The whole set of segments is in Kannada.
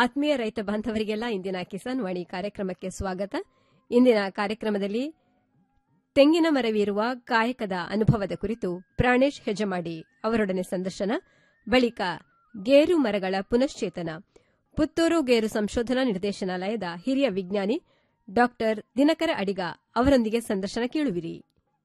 ಆತ್ಮೀಯ ರೈತ ಬಾಂಧವರಿಗೆಲ್ಲ ಇಂದಿನ ಕಿಸಾನ್ ವಾಣಿ ಕಾರ್ಯಕ್ರಮಕ್ಕೆ ಸ್ವಾಗತ ಇಂದಿನ ಕಾರ್ಯಕ್ರಮದಲ್ಲಿ ತೆಂಗಿನ ಮರವಿರುವ ಕಾಯಕದ ಅನುಭವದ ಕುರಿತು ಪ್ರಾಣೇಶ್ ಹೆಜಮಾಡಿ ಅವರೊಡನೆ ಸಂದರ್ಶನ ಬಳಿಕ ಗೇರು ಮರಗಳ ಪುನಶ್ಚೇತನ ಪುತ್ತೂರು ಗೇರು ಸಂಶೋಧನಾ ನಿರ್ದೇಶನಾಲಯದ ಹಿರಿಯ ವಿಜ್ಞಾನಿ ಡಾ ದಿನಕರ ಅಡಿಗ ಅವರೊಂದಿಗೆ ಸಂದರ್ಶನ ಕೇಳುವಿರಿ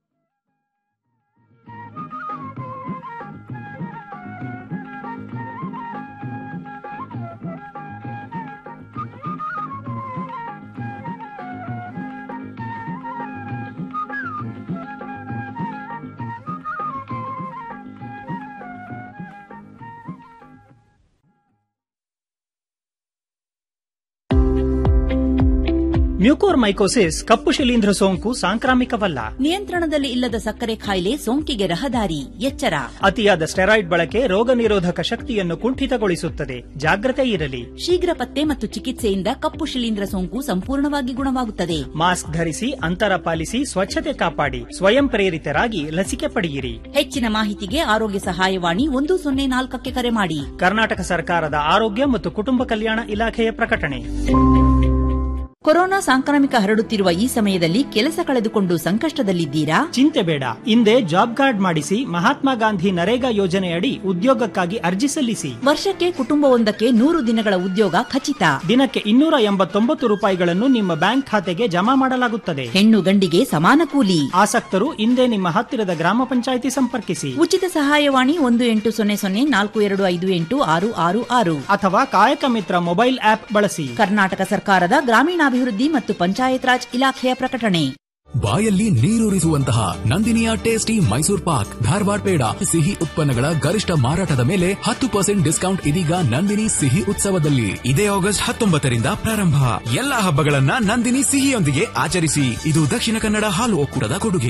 ಮ್ಯೂಕೋರ್ಮೈಕೋಸಿಸ್ ಕಪ್ಪು ಶಿಲೀಂಧ್ರ ಸೋಂಕು ಸಾಂಕ್ರಾಮಿಕವಲ್ಲ ನಿಯಂತ್ರಣದಲ್ಲಿ ಇಲ್ಲದ ಸಕ್ಕರೆ ಕಾಯಿಲೆ ಸೋಂಕಿಗೆ ರಹದಾರಿ ಎಚ್ಚರ ಅತಿಯಾದ ಸ್ಟೆರಾಯ್ಡ್ ಬಳಕೆ ರೋಗ ನಿರೋಧಕ ಶಕ್ತಿಯನ್ನು ಕುಂಠಿತಗೊಳಿಸುತ್ತದೆ ಜಾಗ್ರತೆ ಇರಲಿ ಶೀಘ್ರ ಪತ್ತೆ ಮತ್ತು ಚಿಕಿತ್ಸೆಯಿಂದ ಕಪ್ಪು ಶಿಲೀಂಧ್ರ ಸೋಂಕು ಸಂಪೂರ್ಣವಾಗಿ ಗುಣವಾಗುತ್ತದೆ ಮಾಸ್ಕ್ ಧರಿಸಿ ಅಂತರ ಪಾಲಿಸಿ ಸ್ವಚ್ಛತೆ ಕಾಪಾಡಿ ಸ್ವಯಂ ಪ್ರೇರಿತರಾಗಿ ಲಸಿಕೆ ಪಡೆಯಿರಿ ಹೆಚ್ಚಿನ ಮಾಹಿತಿಗೆ ಆರೋಗ್ಯ ಸಹಾಯವಾಣಿ ಒಂದು ಸೊನ್ನೆ ನಾಲ್ಕಕ್ಕೆ ಕರೆ ಮಾಡಿ ಕರ್ನಾಟಕ ಸರ್ಕಾರದ ಆರೋಗ್ಯ ಮತ್ತು ಕುಟುಂಬ ಕಲ್ಯಾಣ ಇಲಾಖೆಯ ಪ್ರಕಟಣೆ ಕೊರೋನಾ ಸಾಂಕ್ರಾಮಿಕ ಹರಡುತ್ತಿರುವ ಈ ಸಮಯದಲ್ಲಿ ಕೆಲಸ ಕಳೆದುಕೊಂಡು ಸಂಕಷ್ಟದಲ್ಲಿದ್ದೀರಾ ಚಿಂತೆ ಬೇಡ ಹಿಂದೆ ಜಾಬ್ ಕಾರ್ಡ್ ಮಾಡಿಸಿ ಮಹಾತ್ಮ ಗಾಂಧಿ ನರೇಗಾ ಯೋಜನೆಯಡಿ ಉದ್ಯೋಗಕ್ಕಾಗಿ ಅರ್ಜಿ ಸಲ್ಲಿಸಿ ವರ್ಷಕ್ಕೆ ಕುಟುಂಬವೊಂದಕ್ಕೆ ನೂರು ದಿನಗಳ ಉದ್ಯೋಗ ಖಚಿತ ದಿನಕ್ಕೆ ಇನ್ನೂರ ಎಂಬತ್ತೊಂಬತ್ತು ರೂಪಾಯಿಗಳನ್ನು ನಿಮ್ಮ ಬ್ಯಾಂಕ್ ಖಾತೆಗೆ ಜಮಾ ಮಾಡಲಾಗುತ್ತದೆ ಹೆಣ್ಣು ಗಂಡಿಗೆ ಸಮಾನ ಕೂಲಿ ಆಸಕ್ತರು ಹಿಂದೆ ನಿಮ್ಮ ಹತ್ತಿರದ ಗ್ರಾಮ ಪಂಚಾಯಿತಿ ಸಂಪರ್ಕಿಸಿ ಉಚಿತ ಸಹಾಯವಾಣಿ ಒಂದು ಎಂಟು ಸೊನ್ನೆ ಸೊನ್ನೆ ನಾಲ್ಕು ಎರಡು ಐದು ಎಂಟು ಆರು ಆರು ಆರು ಅಥವಾ ಕಾಯಕ ಮಿತ್ರ ಮೊಬೈಲ್ ಆಪ್ ಬಳಸಿ ಕರ್ನಾಟಕ ಸರ್ಕಾರದ ಗ್ರಾಮೀಣಾಭಿವೃದ್ಧಿ ಮತ್ತು ಪಂಚಾಯತ್ ರಾಜ್ ಇಲಾಖೆಯ ಪ್ರಕಟಣೆ ಬಾಯಲ್ಲಿ ನೀರೂರಿಸುವಂತಹ ನಂದಿನಿಯ ಟೇಸ್ಟಿ ಮೈಸೂರ್ ಪಾಕ್ ಧಾರವಾಡ ಪೇಡ ಸಿಹಿ ಉತ್ಪನ್ನಗಳ ಗರಿಷ್ಠ ಮಾರಾಟದ ಮೇಲೆ ಹತ್ತು ಪರ್ಸೆಂಟ್ ಡಿಸ್ಕೌಂಟ್ ಇದೀಗ ನಂದಿನಿ ಸಿಹಿ ಉತ್ಸವದಲ್ಲಿ ಇದೇ ಆಗಸ್ಟ್ ಹತ್ತೊಂಬತ್ತರಿಂದ ಪ್ರಾರಂಭ ಎಲ್ಲಾ ಹಬ್ಬಗಳನ್ನ ನಂದಿನಿ ಸಿಹಿಯೊಂದಿಗೆ ಆಚರಿಸಿ ಇದು ದಕ್ಷಿಣ ಕನ್ನಡ ಹಾಲು ಒಕ್ಕೂಟದ ಕೊಡುಗೆ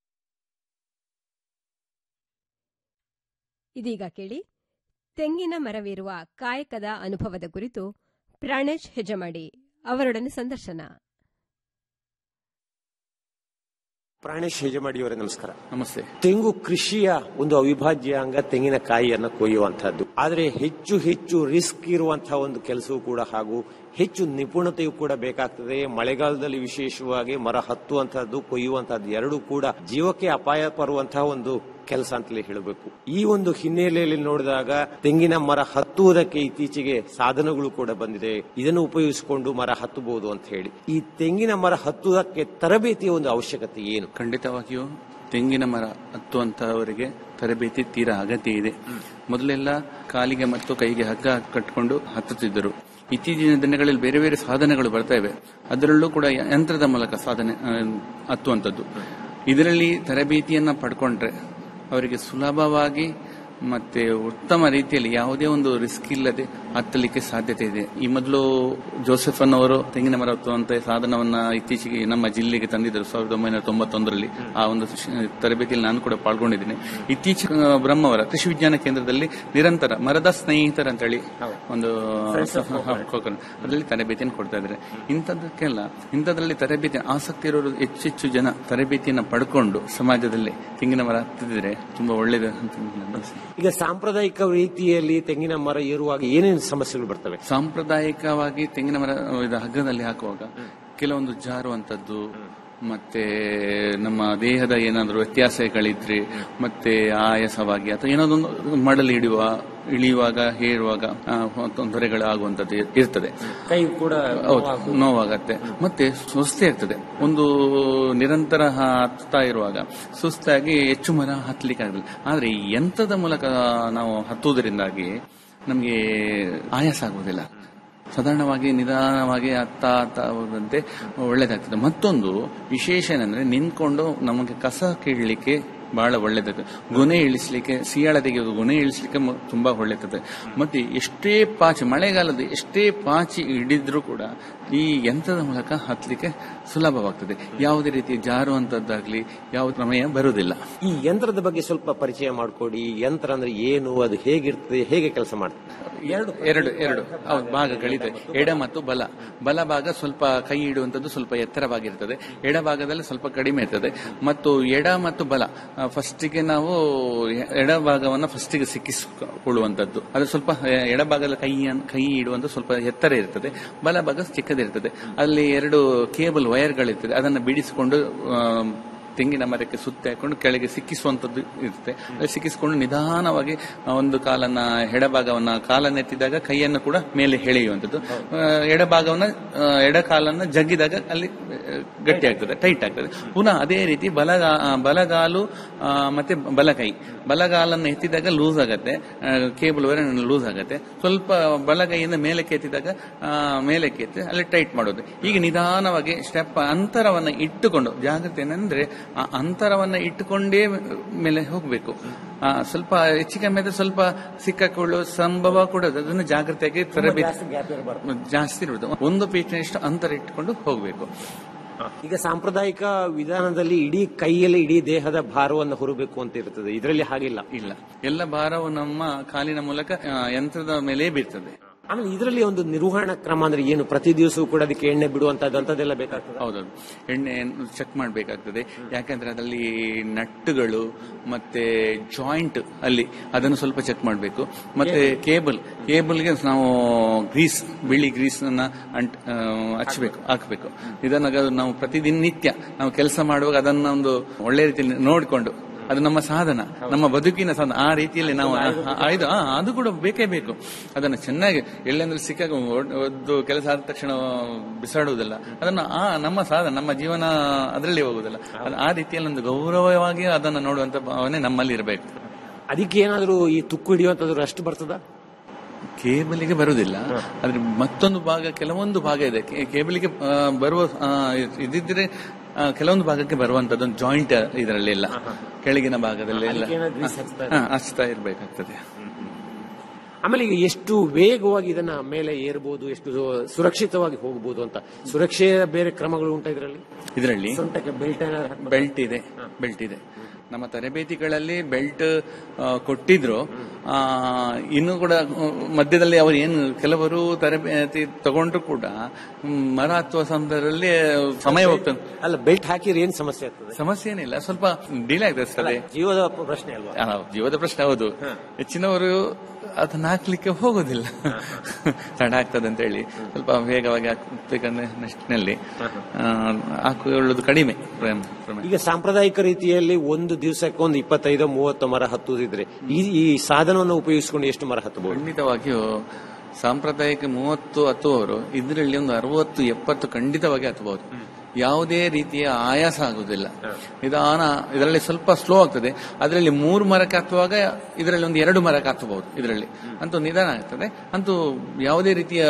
ಇದೀಗ ಕೇಳಿ ತೆಂಗಿನ ಮರವಿರುವ ಕಾಯಕದ ಅನುಭವದ ಕುರಿತು ಪ್ರಾಣೇಶ್ ಹೆಜಮಾಡಿ ಅವರೊಡನೆ ಸಂದರ್ಶನ ಪ್ರಾಣೇಶ್ ಹೆಜಮಾಡಿಯವರೇ ನಮಸ್ಕಾರ ನಮಸ್ತೆ ತೆಂಗು ಕೃಷಿಯ ಒಂದು ಅವಿಭಾಜ್ಯ ಅಂಗ ತೆಂಗಿನಕಾಯಿಯನ್ನು ಕೊಯ್ಯುವಂತಹದ್ದು ಆದರೆ ಹೆಚ್ಚು ಹೆಚ್ಚು ರಿಸ್ಕ್ ಇರುವಂತಹ ಒಂದು ಕೆಲಸವೂ ಕೂಡ ಹಾಗೂ ಹೆಚ್ಚು ನಿಪುಣತೆಯೂ ಕೂಡ ಬೇಕಾಗ್ತದೆ ಮಳೆಗಾಲದಲ್ಲಿ ವಿಶೇಷವಾಗಿ ಮರ ಹತ್ತುವಂತಹದ್ದು ಕೊಯ್ಯುವಂತಹದ್ದು ಎರಡೂ ಕೂಡ ಜೀವಕ್ಕೆ ಅಪಾಯ ಬರುವಂತಹ ಒಂದು ಕೆಲಸ ಅಂತಲೇ ಹೇಳಬೇಕು ಈ ಒಂದು ಹಿನ್ನೆಲೆಯಲ್ಲಿ ನೋಡಿದಾಗ ತೆಂಗಿನ ಮರ ಹತ್ತುವುದಕ್ಕೆ ಇತ್ತೀಚೆಗೆ ಸಾಧನಗಳು ಕೂಡ ಬಂದಿದೆ ಇದನ್ನು ಉಪಯೋಗಿಸಿಕೊಂಡು ಮರ ಹತ್ತಬಹುದು ಅಂತ ಹೇಳಿ ಈ ತೆಂಗಿನ ಮರ ಹತ್ತುವುದಕ್ಕೆ ತರಬೇತಿಯ ಒಂದು ಅವಶ್ಯಕತೆ ಏನು ಖಂಡಿತವಾಗಿಯೂ ತೆಂಗಿನ ಮರ ಹತ್ತುವಂತಹವರಿಗೆ ತರಬೇತಿ ತೀರಾ ಅಗತ್ಯ ಇದೆ ಮೊದಲೆಲ್ಲ ಕಾಲಿಗೆ ಮತ್ತು ಕೈಗೆ ಹಗ್ಗ ಕಟ್ಟಿಕೊಂಡು ಹತ್ತುತ್ತಿದ್ದರು ಇತ್ತೀಚಿನ ದಿನಗಳಲ್ಲಿ ಬೇರೆ ಬೇರೆ ಸಾಧನಗಳು ಬರ್ತಾ ಇವೆ ಅದರಲ್ಲೂ ಕೂಡ ಯಂತ್ರದ ಮೂಲಕ ಸಾಧನೆ ಆ, ಹತ್ತುವಂಥದ್ದು ಇದರಲ್ಲಿ ತರಬೇತಿಯನ್ನ ಪಡ್ಕೊಂಡ್ರೆ ಅವರಿಗೆ ಸುಲಭವಾಗಿ ಮತ್ತೆ ಉತ್ತಮ ರೀತಿಯಲ್ಲಿ ಯಾವುದೇ ಒಂದು ರಿಸ್ಕ್ ಇಲ್ಲದೆ ಹತ್ತಲಿಕ್ಕೆ ಸಾಧ್ಯತೆ ಇದೆ ಈ ಮೊದಲು ಜೋಸೆಫನ್ ಅವರು ತೆಂಗಿನ ಮರ ಹತ್ತುವಂತ ಸಾಧನವನ್ನ ಇತ್ತೀಚೆಗೆ ನಮ್ಮ ಜಿಲ್ಲೆಗೆ ತಂದಿದ್ದರು ಸಾವಿರದ ಒಂಬೈನೂರ ತೊಂಬತ್ತೊಂದರಲ್ಲಿ ಆ ಒಂದು ಶ್- ತರಬೇತಿಯಲ್ಲಿ ನಾನು ಕೂಡ ಪಾಲ್ಗೊಂಡಿದ್ದೇನೆ ಇತ್ತೀಚೆಗೆ ಆ, ಬ್ರಹ್ಮವರ ಕೃಷಿ ವಿಜ್ಞಾನ ಕೇಂದ್ರದಲ್ಲಿ ನಿರಂತರ ಮರದ ಸ್ನೇಹಿತರ ಅಂತೇಳಿ ಒಂದು ಕೋಕನ್ ಅದರಲ್ಲಿ ತರಬೇತಿಯನ್ನು ಕೊಡ್ತಾ ಇದ್ದಾರೆ ಇಂಥದ್ದಕ್ಕೆಲ್ಲ ಇಂಥದ್ರಲ್ಲಿ ತರಬೇತಿ ಆಸಕ್ತಿ ಇರೋರು ಹೆಚ್ಚೆಚ್ಚು ಜನ ತರಬೇತಿಯನ್ನು ಪಡ್ಕೊಂಡು ಸಮಾಜದಲ್ಲಿ ತೆಂಗಿನ ಮರ ಹತ್ತಿದ್ರೆ ತುಂಬಾ ಒಳ್ಳೇದು ಅಂತ ನನ್ನ ಅನಿಸಿಕೆ. ಈಗ ಸಾಂಪ್ರದಾಯಿಕ ರೀತಿಯಲ್ಲಿ ತೆಂಗಿನ ಮರ ಏರುವಾಗ ಏನೇನು ಸಮಸ್ಯೆಗಳು ಬರ್ತವೆ ಸಾಂಪ್ರದಾಯಿಕವಾಗಿ ತೆಂಗಿನ ಮರ ಇದು ಹಗ್ಗದಲ್ಲಿ ಹಾಕುವಾಗ ಕೆಲವೊಂದು ಜಾರುವಂತದ್ದು ಮತ್ತೆ ನಮ್ಮ ದೇಹದ ಏನಾದರೂ ವ್ಯತ್ಯಾಸಗಳಿದ್ರೆ ಮತ್ತೆ ಆಯಾಸವಾಗಿ ಅಥವಾ ಏನಾದೊಂದು ಮಡಲು ಹಿಡಿಯುವ ಇಳಿಯುವಾಗ ಹೇರುವಾಗ ಆ, ತೊಂದರೆಗಳಾಗುವಂತದ್ದು ಇರ್ತದೆ ಕೈ ಕೂಡ ಹೌದು ನೋವಾಗತ್ತೆ ಮತ್ತೆ ಸುಸ್ತಿ ಆಗ್ತದೆ ಒಂದು ನಿರಂತರ ಹತ್ತಾ ಇರುವಾಗ ಸುಸ್ತಾಗಿ ಹೆಚ್ಚು ಮರ ಹತ್ತಲಿಕ್ಕೆ ಆಗಲಿಲ್ಲ ಆದ್ರೆ ಈ ಯಂತ್ರದ ಮೂಲಕ ನಾವು ಹತ್ತುವುದರಿಂದಾಗಿ ನಮಗೆ ಆಯಾಸ ಆಗುವುದಿಲ್ಲ ಸಾಧಾರಣವಾಗಿ ನಿಧಾನವಾಗಿ ಹತ್ತಾ ಹತ್ತಾ ಹೋದಂತೆ ಒಳ್ಳೇದಾಗ್ತದೆ ಮತ್ತೊಂದು ವಿಶೇಷ ಏನಂದ್ರೆ ನಿಂತ್ಕೊಂಡು ನಮಗೆ ಕಸ ಕೀಳಲಿಕ್ಕೆ ಬಹಳ ಒಳ್ಳೇದಾಗ್ತದೆ ಗೊನೆ ಇಳಿಸ್ಲಿಕ್ಕೆ ಸಿಯಾಳ ತೆಗೆಯೋದು ಗೊನೆ ಇಳಿಸ್ಲಿಕ್ಕೆ ಮ- ತುಂಬಾ ಒಳ್ಳೇತದೆ ಮತ್ತೆ ಎಷ್ಟೇ ಪಾಚಿ ಮಳೆಗಾಲದ ಎಷ್ಟೇ ಪಾಚಿ ಹಿಡಿದ್ರೂ ಕೂಡ ಈ ಯಂತ್ರದ ಮೂಲಕ ಹತ್ತಲಿಕ್ಕೆ ಸುಲಭವಾಗ್ತದೆ ಯಾವುದೇ ರೀತಿ ಜಾರುವಂತದ್ದಾಗ್ಲಿ ಯಾವ ಪ್ರಮೇಯ ಬರುವುದಿಲ್ಲ ಈ ಯಂತ್ರದ ಬಗ್ಗೆ ಸ್ವಲ್ಪ ಪರಿಚಯ ಮಾಡಿಕೊಡಿ ಈ ಯಂತ್ರ ಅಂದ್ರೆ ಏನು ಅದು ಹೇಗಿರ್ತದೆ ಹೇಗೆ ಕೆಲಸ ಮಾಡ್ತದೆ ಎರಡು ಎರಡು ಎರಡು ಹೌದು ಭಾಗಗಳಿದೆ ಎಡ ಮತ್ತು ಬಲ ಬಲ ಭಾಗ ಸ್ವಲ್ಪ ಕೈ ಇಡುವಂತದ್ದು ಸ್ವಲ್ಪ ಎತ್ತರವಾಗಿರ್ತದೆ ಎಡ ಭಾಗದಲ್ಲಿ ಸ್ವಲ್ಪ ಕಡಿಮೆ ಇರ್ತದೆ ಮತ್ತು ಎಡ ಮತ್ತು ಬಲ ಆ, ಫಸ್ಟಿಗೆ ನಾವು ಎಡಭಾಗವನ್ನ ಫಸ್ಟಿಗೆ ಸಿಕ್ಕಿಸಿಕೊಳ್ಳುವಂತದ್ದು ಅದು ಸ್ವಲ್ಪ ಎಡಭಾಗದ ಕೈಯನ್ನು ಕೈ ಇಡುವಂತ ಸ್ವಲ್ಪ ಎತ್ತರ ಇರ್ತದೆ ಬಲಭಾಗ ಚಿಕ್ಕದಿರ್ತದೆ ಅಲ್ಲಿ ಎರಡು ಕೇಬಲ್ ವೈರ್ಗಳಿರ್ತದೆ ಅದನ್ನು ಬಿಡಿಸಿಕೊಂಡು ಆ, ತೆಂಗಿನ ಮರಕ್ಕೆ ಸುತ್ತಿ ಹಾಕೊಂಡು ಕೆಳಗೆ ಸಿಕ್ಕಿಸುವಂತದ್ದು ಇರುತ್ತೆ ಅಲ್ಲಿ ಸಿಕ್ಕಿಸಿಕೊಂಡು ನಿಧಾನವಾಗಿ ಆ, ಒಂದು ಕಾಲನ್ನ ಎಡಭಾಗವನ್ನ ಕಾಲನ್ನ ಎತ್ತಿದಾಗ ಕೈಯನ್ನು ಕೂಡ ಮೇಲೆ ಎಳೆಯುವಂಥದ್ದು ಆ, ಎಡಭಾಗವನ್ನ ಆ, ಎಡ ಕಾಲನ್ನ ಜಗ್ಗಿದಾಗ ಅಲ್ಲಿ ಆ, ಗಟ್ಟಿ ಆಗ್ತದೆ ಟೈಟ್ ಆಗ್ತದೆ ಪುನಃ ಅದೇ ರೀತಿ ಬಲಗಾ ಆ, ಬಲಗಾಲು ಆ, ಮತ್ತೆ ಬಲಕೈ ಬಲಗಾಲನ್ನು ಎತ್ತಿದಾಗ ಲೂಸ್ ಆಗತ್ತೆ ಕೇಬಲ್ ವೈರ್ ಲೂಸ್ ಆಗತ್ತೆ ಸ್ವಲ್ಪ ಬಲಗೈಯಿಂದ ಮೇಲಕ್ಕೆ ಎತ್ತಿದಾಗ ಆ, ಮೇಲಕ್ಕೆ ಎತ್ತಿ ಅಲ್ಲಿ ಟೈಟ್ ಮಾಡೋದು ಈಗ ನಿಧಾನವಾಗಿ ಸ್ಟೆಪ್ ಅಂತರವನ್ನ ಇಟ್ಟುಕೊಂಡು ಜಾಗ್ರತೆ ಏನಂದ್ರೆ ಆ ಅಂತರವನ್ನ ಇಟ್ಟುಕೊಂಡೇ ಮೇಲೆ ಹೋಗ್ಬೇಕು ಆ, ಸ್ವಲ್ಪ ಹೆಚ್ಚು ಕಮ್ಮಿ ಆದ್ರೆ ಸ್ವಲ್ಪ ಸಿಕ್ಕಾಕೊಳ್ಳುವ ಸಂಭವ ಕೂಡ ಇದೆ. ಅದನ್ನು ಜಾಗ್ರತೆಯಾಗಿ ತರಬೇತಿ ಜಾಸ್ತಿ ಇರುವುದು ಒಂದು ಪೀಠಿನಷ್ಟು ಅಂತರ ಇಟ್ಟುಕೊಂಡು ಹೋಗ್ಬೇಕು ಈಗ ಸಾಂಪ್ರದಾಯಿಕ ವಿಧಾನದಲ್ಲಿ ಇಡೀ ಕೈಯಲ್ಲಿ ಇಡೀ ದೇಹದ ಭಾರವನ್ನು ಹೊರಬೇಕು ಅಂತ ಇರ್ತದೆ ಇದರಲ್ಲಿ ಹಾಗಿಲ್ಲ ಇಲ್ಲ ಎಲ್ಲ ಭಾರವು ನಮ್ಮ ಕಾಲಿನ ಮೂಲಕ ಆ, ಯಂತ್ರದ ಮೇಲೆ ಬೀರ್ತದೆ ಆಮೇಲೆ ಇದರಲ್ಲಿ ಒಂದು ನಿರ್ವಹಣಾ ಕ್ರಮ ಅಂದ್ರೆ ಏನು ಪ್ರತಿ ದಿವಸವೂ ಕೂಡ ಅದಕ್ಕೆ ಎಣ್ಣೆ ಬಿಡುವಂತದ್ದು ಅಂತದೆಲ್ಲ ಬೇಕಾಗ್ತದೆ ಹೌದೌದು ಎಣ್ಣೆ ಚೆಕ್ ಮಾಡಬೇಕಾಗ್ತದೆ ಯಾಕಂದ್ರೆ ಅದರಲ್ಲಿ ನಟ್ಟುಗಳು ಮತ್ತೆ ಜಾಯಿಂಟ್ ಅಲ್ಲಿ ಅದನ್ನು ಸ್ವಲ್ಪ ಚೆಕ್ ಮಾಡಬೇಕು ಮತ್ತೆ ಕೇಬಲ್ ಕೇಬಲ್ಗೆ ನಾವು ಗ್ರೀಸ್ ಬಿಳಿ ಗ್ರೀಸ್ ಅನ್ನ ಅಂಟ್- ಆ, ಹಚ್ಚಬೇಕು ಹಾಕಬೇಕು ಇದನ್ನ ನಾವು ಪ್ರತಿದಿನಿತ್ಯ ನಾವು ಕೆಲಸ ಮಾಡುವಾಗ ಅದನ್ನ ಒಂದು ಒಳ್ಳೆ ರೀತಿಯಲ್ಲಿ ನೋಡಿಕೊಂಡು ಅದು ನಮ್ಮ ಸಾಧನ ನಮ್ಮ ಬದುಕಿನ ಸಾಧನ ಆ ರೀತಿಯಲ್ಲಿ ನಾವು ಆ- ಆಯ್ದು ಆ, ಅದು ಕೂಡ ಬೇಕೇ ಬೇಕು ಅದನ್ನು ಚೆನ್ನಾಗಿ ಎಲ್ಲೆಂದ್ರೆ ಸಿಕ್ಕಾಗ ಒಡ್- ಒದ್ದು ಕೆಲಸ ಆದ ತಕ್ಷಣ ಬಿಸಾಡುವುದಿಲ್ಲ ಅದನ್ನು ಆ ನಮ್ಮ ಸಾಧನ ನಮ್ಮ ಜೀವನ ಅದರಲ್ಲಿ ಹೋಗುವುದಿಲ್ಲ ಅದು ಆ ರೀತಿಯಲ್ಲಿ ಒಂದು ಗೌರವವಾಗಿ ಅದನ್ನು ನೋಡುವಂತ ಭಾವನೆ ನಮ್ಮಲ್ಲಿ ಇರಬೇಕು ಅದಕ್ಕೆ ಏನಾದರೂ ಈ ತುಕ್ಕು ಹಿಡಿಯುವಂತದ್ದು ಅಷ್ಟು ಬರ್ತದ ಕೇಬಲಿಗೆ ಬರುವುದಿಲ್ಲ ಆದ್ರೆ ಮತ್ತೊಂದು ಭಾಗ ಕೆಲವೊಂದು ಭಾಗ ಇದೆ ಕೇ- ಕೇಬಲಿಗೆ ಆ, ಬರುವ ಆ, ಇದಿದ್ರೆ ಆ, ಕೆಲವೊಂದು ಭಾಗಕ್ಕೆ ಬರುವಂತದ್ದು ಜಾಯಿಂಟ್ ಇದರಲ್ಲಿ ಎಲ್ಲ ಕೆಳಗಿನ ಭಾಗದಲ್ಲಿ ಎಲ್ಲ ಅದಕ್ಕೇನಾದ್ರು grease ಹಚ್ತಾ ಹಾ, ಹಚ್ತಾ ಇರಬೇಕಾಗ್ತದೆ ಆಮೇಲೆ ಈಗ ಎಷ್ಟು ವೇಗವಾಗಿ ಇದನ್ನ ಮೇಲೆ ಏರ್ಬೋದು ಎಷ್ಟು ಸುರಕ್ಷಿತವಾಗಿ ಹೋಗಬಹುದು ಅಂತ ಸುರಕ್ಷೆಯ ಬೇರೆ ಕ್ರಮಗಳು ಉಂಟಾ ಇದರಲ್ಲಿ ಇದರಲ್ಲಿ ಸೊಂಟಕ್ಕೆ ಬೆಲ್ಟ್ ಬೆಲ್ಟ್ ಇದೆ ಬೆಲ್ಟ್ ಇದೆ ನಮ್ಮ ತರಬೇತಿಗಳಲ್ಲಿ ಬೆಲ್ಟ್ ಕೊಟ್ಟಿದ್ರು ಆ, ಇನ್ನು ಕೂಡ ಆ, ಮಧ್ಯದಲ್ಲಿ ಅವರು ಏನು ಕೆಲವರು ತರಬೇತಿ ತಗೊಂಡ್ರು ಕೂಡ ಮ್, ಮರ ಹತ್ತುವ ಸಂದರ್ಭದಲ್ಲಿ ಸಮಯ ಹೋಗ್ತದೆ ಅಲ್ಲ ಬೆಲ್ಟ್ ಹಾಕಿದ್ರೆ ಏನ್ ಸಮಸ್ಯೆ ಆಗ್ತದೆ ಸಮಸ್ಯೆ ಏನಿಲ್ಲ ಸ್ವಲ್ಪ ಡಿಲೇ ಆಗ್ತದೆ ಸರ್ ಜೀವದ ಪ್ರಶ್ನೆ ಅಲ್ವಾ ಆ, ಜೀವದ ಪ್ರಶ್ನೆ ಹೌದು ಹೆಚ್ಚಿನವರು ಅದನ್ನ ಹಾಕ್ಲಿಕ್ಕೆ ಹೋಗೋದಿಲ್ಲ ತಡ ಆಗ್ತದೆ ಅಂತ ಹೇಳಿ ಸ್ವಲ್ಪ ವೇಗವಾಗಿ ಹಾಕ್ಬೇಕಂದ್ರೆ ನೆಸ್ಟ್ನಲ್ಲಿ ಹಾಕೊಳ್ಳೋದು ಕಡಿಮೆ ಪ್ರೇಮ ಪ್ರಮೇಯ. ಈಗ ಸಾಂಪ್ರದಾಯಿಕ ರೀತಿಯಲ್ಲಿ ಒಂದು ದಿವಸಕ್ಕೆ ಒಂದು ಇಪ್ಪತ್ತೈದು ಮೂವತ್ತು ಮರ ಹತ್ತುದಿದ್ರೆ ಈ ಈ ಸಾಧನವನ್ನು ಉಪಯೋಗಿಸಿಕೊಂಡು ಎಷ್ಟು ಮರ ಹತ್ತಬಹುದು ಖಂಡಿತವಾಗಿಯೂ ಸಾಂಪ್ರದಾಯಿಕ ಮೂವತ್ತು ಹತ್ತುವವರು ಇದರಲ್ಲಿ ಒಂದು ಅರವತ್ತು ಎಪ್ಪತ್ತು ಖಂಡಿತವಾಗಿ ಹತ್ತಬಹುದು ಯಾವುದೇ ರೀತಿಯ ಆಯಾಸ ಆಗುವುದಿಲ್ಲ ನಿಧಾನ ಇದರಲ್ಲಿ ಸ್ವಲ್ಪ ಸ್ಲೋ ಆಗ್ತದೆ ಅದರಲ್ಲಿ ಮೂರು ಮರಕ್ಕೆ ಹತ್ತುವಾಗ ಇದರಲ್ಲಿ ಒಂದು ಎರಡು ಮರಕ್ಕೆ ಹತ್ತಬಹುದು ಇದರಲ್ಲಿ ಅಂತೂ ನಿಧಾನ ಆಗ್ತದೆ ಅಂತೂ ಯಾವುದೇ ರೀತಿಯ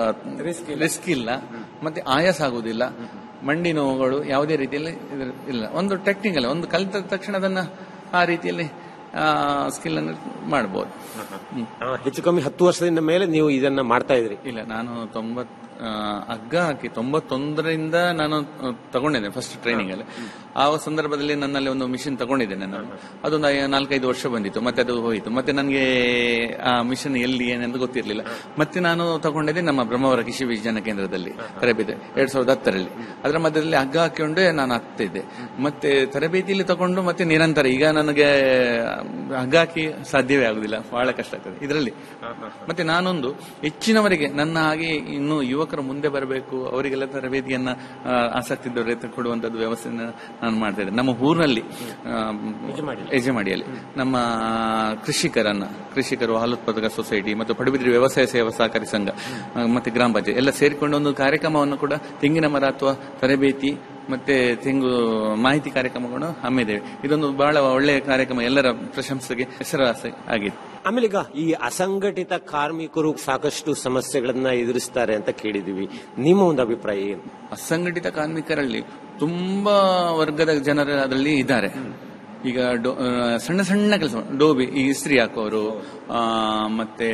ರಿಸ್ಕ್ ಇಲ್ಲ ಮತ್ತೆ ಆಯಾಸ ಆಗುವುದಿಲ್ಲ ಮಂಡಿ ನೋವುಗಳು ಯಾವುದೇ ರೀತಿಯಲ್ಲಿ ಇದ್ರ- ಇಲ್ಲ ಒಂದು ಟೆಕ್ನಿಕಲ್ ಒಂದು ಕಲಿತ ತಕ್ಷಣ ಅದನ್ನ ಆ ರೀತಿಯಲ್ಲಿ ಸ್ಕಿಲ್ ಅನ್ನು ಮಾಡಬಹುದು ಹ್ಮ್. ಹೆಚ್ಚು ಕಮ್ಮಿ ಹತ್ತು ವರ್ಷದಿಂದ ಮೇಲೆ ನೀವು ಇದನ್ನ ಮಾಡ್ತಾ ಇದ್ರಿ ಇಲ್ಲ ನಾನು ತೊಂಬತ್ ಆ, ಹಗ್ಗ ಹಾಕಿ ತೊಂಬತ್ತೊಂದರಿಂದ ನಾನು ಆ, ತಗೊಂಡಿದ್ದೇನೆ ಫಸ್ಟ್ ಟ್ರೈನಿಂಗ್ ಅಲ್ಲಿ ಆ ಸಂದರ್ಭದಲ್ಲಿ ನನ್ನಲ್ಲಿ ಒಂದು ಮಿಷಿನ್ ತಗೊಂಡಿದ್ದೇನೆ ನಾನು ಅದೊಂದು ಐ- ನಾಲ್ಕೈದು ವರ್ಷ ಬಂದಿತ್ತು ಮತ್ತೆ ಅದು ಹೋಯಿತು ಮತ್ತೆ ನನಗೆ ಆ ಮಿಷನ್ ಎಲ್ಲಿ ಏನೆಂದು ಗೊತ್ತಿರಲಿಲ್ಲ ಮತ್ತೆ ನಾನು ತಗೊಂಡಿದ್ದೆ ನಮ್ಮ ಬ್ರಹ್ಮಾವರ ಕೃಷಿ ವಿಜ್ಞಾನ ಕೇಂದ್ರದಲ್ಲಿ ತರಬೇತಿ ಎರಡ್ ಸಾವಿರದ ಹತ್ತರಲ್ಲಿ ಅದರ ಮಧ್ಯದಲ್ಲಿ ಹಗ್ಗ ಹಾಕಿಕೊಂಡೇ ನಾನು ಹತ್ತಿದ್ದೆ ಮತ್ತೆ ತರಬೇತಿಯಲ್ಲಿ ತಗೊಂಡು ಮತ್ತೆ ನಿರಂತರ ಈಗ ನನಗೆ ಹಗ್ಗ ಹಾಕಿ ಸಾಧ್ಯವೇ ಆಗುದಿಲ್ಲ ಬಹಳ ಕಷ್ಟ ಆಗ್ತದೆ ಇದರಲ್ಲಿ ಮತ್ತೆ ನಾನೊಂದು ಹೆಚ್ಚಿನವರಿಗೆ ನನ್ನ ಹಾಗೆ ಇನ್ನು ಯುವಕರು ಮುಂದೆ ಬರಬೇಕು ಅವರಿಗೆಲ್ಲ ತರಬೇತಿಯನ್ನ ಆ, ಆಸಕ್ತಿ ಇದ್ದವರಿಗೆ ಕೊಡುವಂತದ್ದು ವ್ಯವಸ್ಥೆಯನ್ನ ನಾನು ಮಾಡ್ತಾ ಇದ್ದೇನೆ ನಮ್ಮ ಊರಿನಲ್ಲಿ ಆ, ಯಜಮಾಡಿಯಲ್ಲಿ ನಮ್ಮ ಕೃಷಿಕರನ್ನ ಕೃಷಿಕರು ಹಾಲೋತ್ಪಾದಕ ಸೊಸೈಟಿ ಮತ್ತು ಪಡುಬಿದ್ರಿ ವ್ಯವಸಾಯ ಸೇವಾ ಸಹಕಾರಿ ಸಂಘ ಆ, ಮತ್ತೆ ಗ್ರಾಮ ಪಂಚಾಯತ್ ಎಲ್ಲ ಸೇರಿಕೊಂಡು ಒಂದು ಕಾರ್ಯಕ್ರಮವನ್ನು ಕೂಡ ತೆಂಗಿನ ಮರ ಅಥವಾ ತರಬೇತಿ ಮತ್ತೆ ತೆಂಗು ಮಾಹಿತಿ ಕಾರ್ಯಕ್ರಮಗಳನ್ನು ಹಮ್ಮಿದ್ದೇವೆ ಇದೊಂದು ಬಹಳ ಒಳ್ಳೆಯ ಕಾರ್ಯಕ್ರಮ ಎಲ್ಲರ ಪ್ರಶಂಸೆಗೆ ಹೆಸರುವಾಸಿ ಆಗಿದೆ ಆಮೇಲೆ ಈಗ ಈ ಅಸಂಘಟಿತ ಕಾರ್ಮಿಕರು ಸಾಕಷ್ಟು ಸಮಸ್ಯೆಗಳನ್ನ ಎದುರಿಸ್ತಾರೆ ಅಂತ ಕೇಳಿದೀವಿ ನಿಮ್ಮ ಒಂದು ಅಭಿಪ್ರಾಯ ಏನು ಅಸಂಘಟಿತ ಕಾರ್ಮಿಕರಲ್ಲಿ ತುಂಬಾ ವರ್ಗದ ಜನರು ಅದರಲ್ಲಿ ಇದ್ದಾರೆ ಈಗ ಡೋ- ಆ, ಸಣ್ಣ ಸಣ್ಣ ಕೆಲಸ ಡೋಬಿ ಈ ಇಸ್ತ್ರಿ ಹಾಕುವವರು ಆ, ಮತ್ತೆ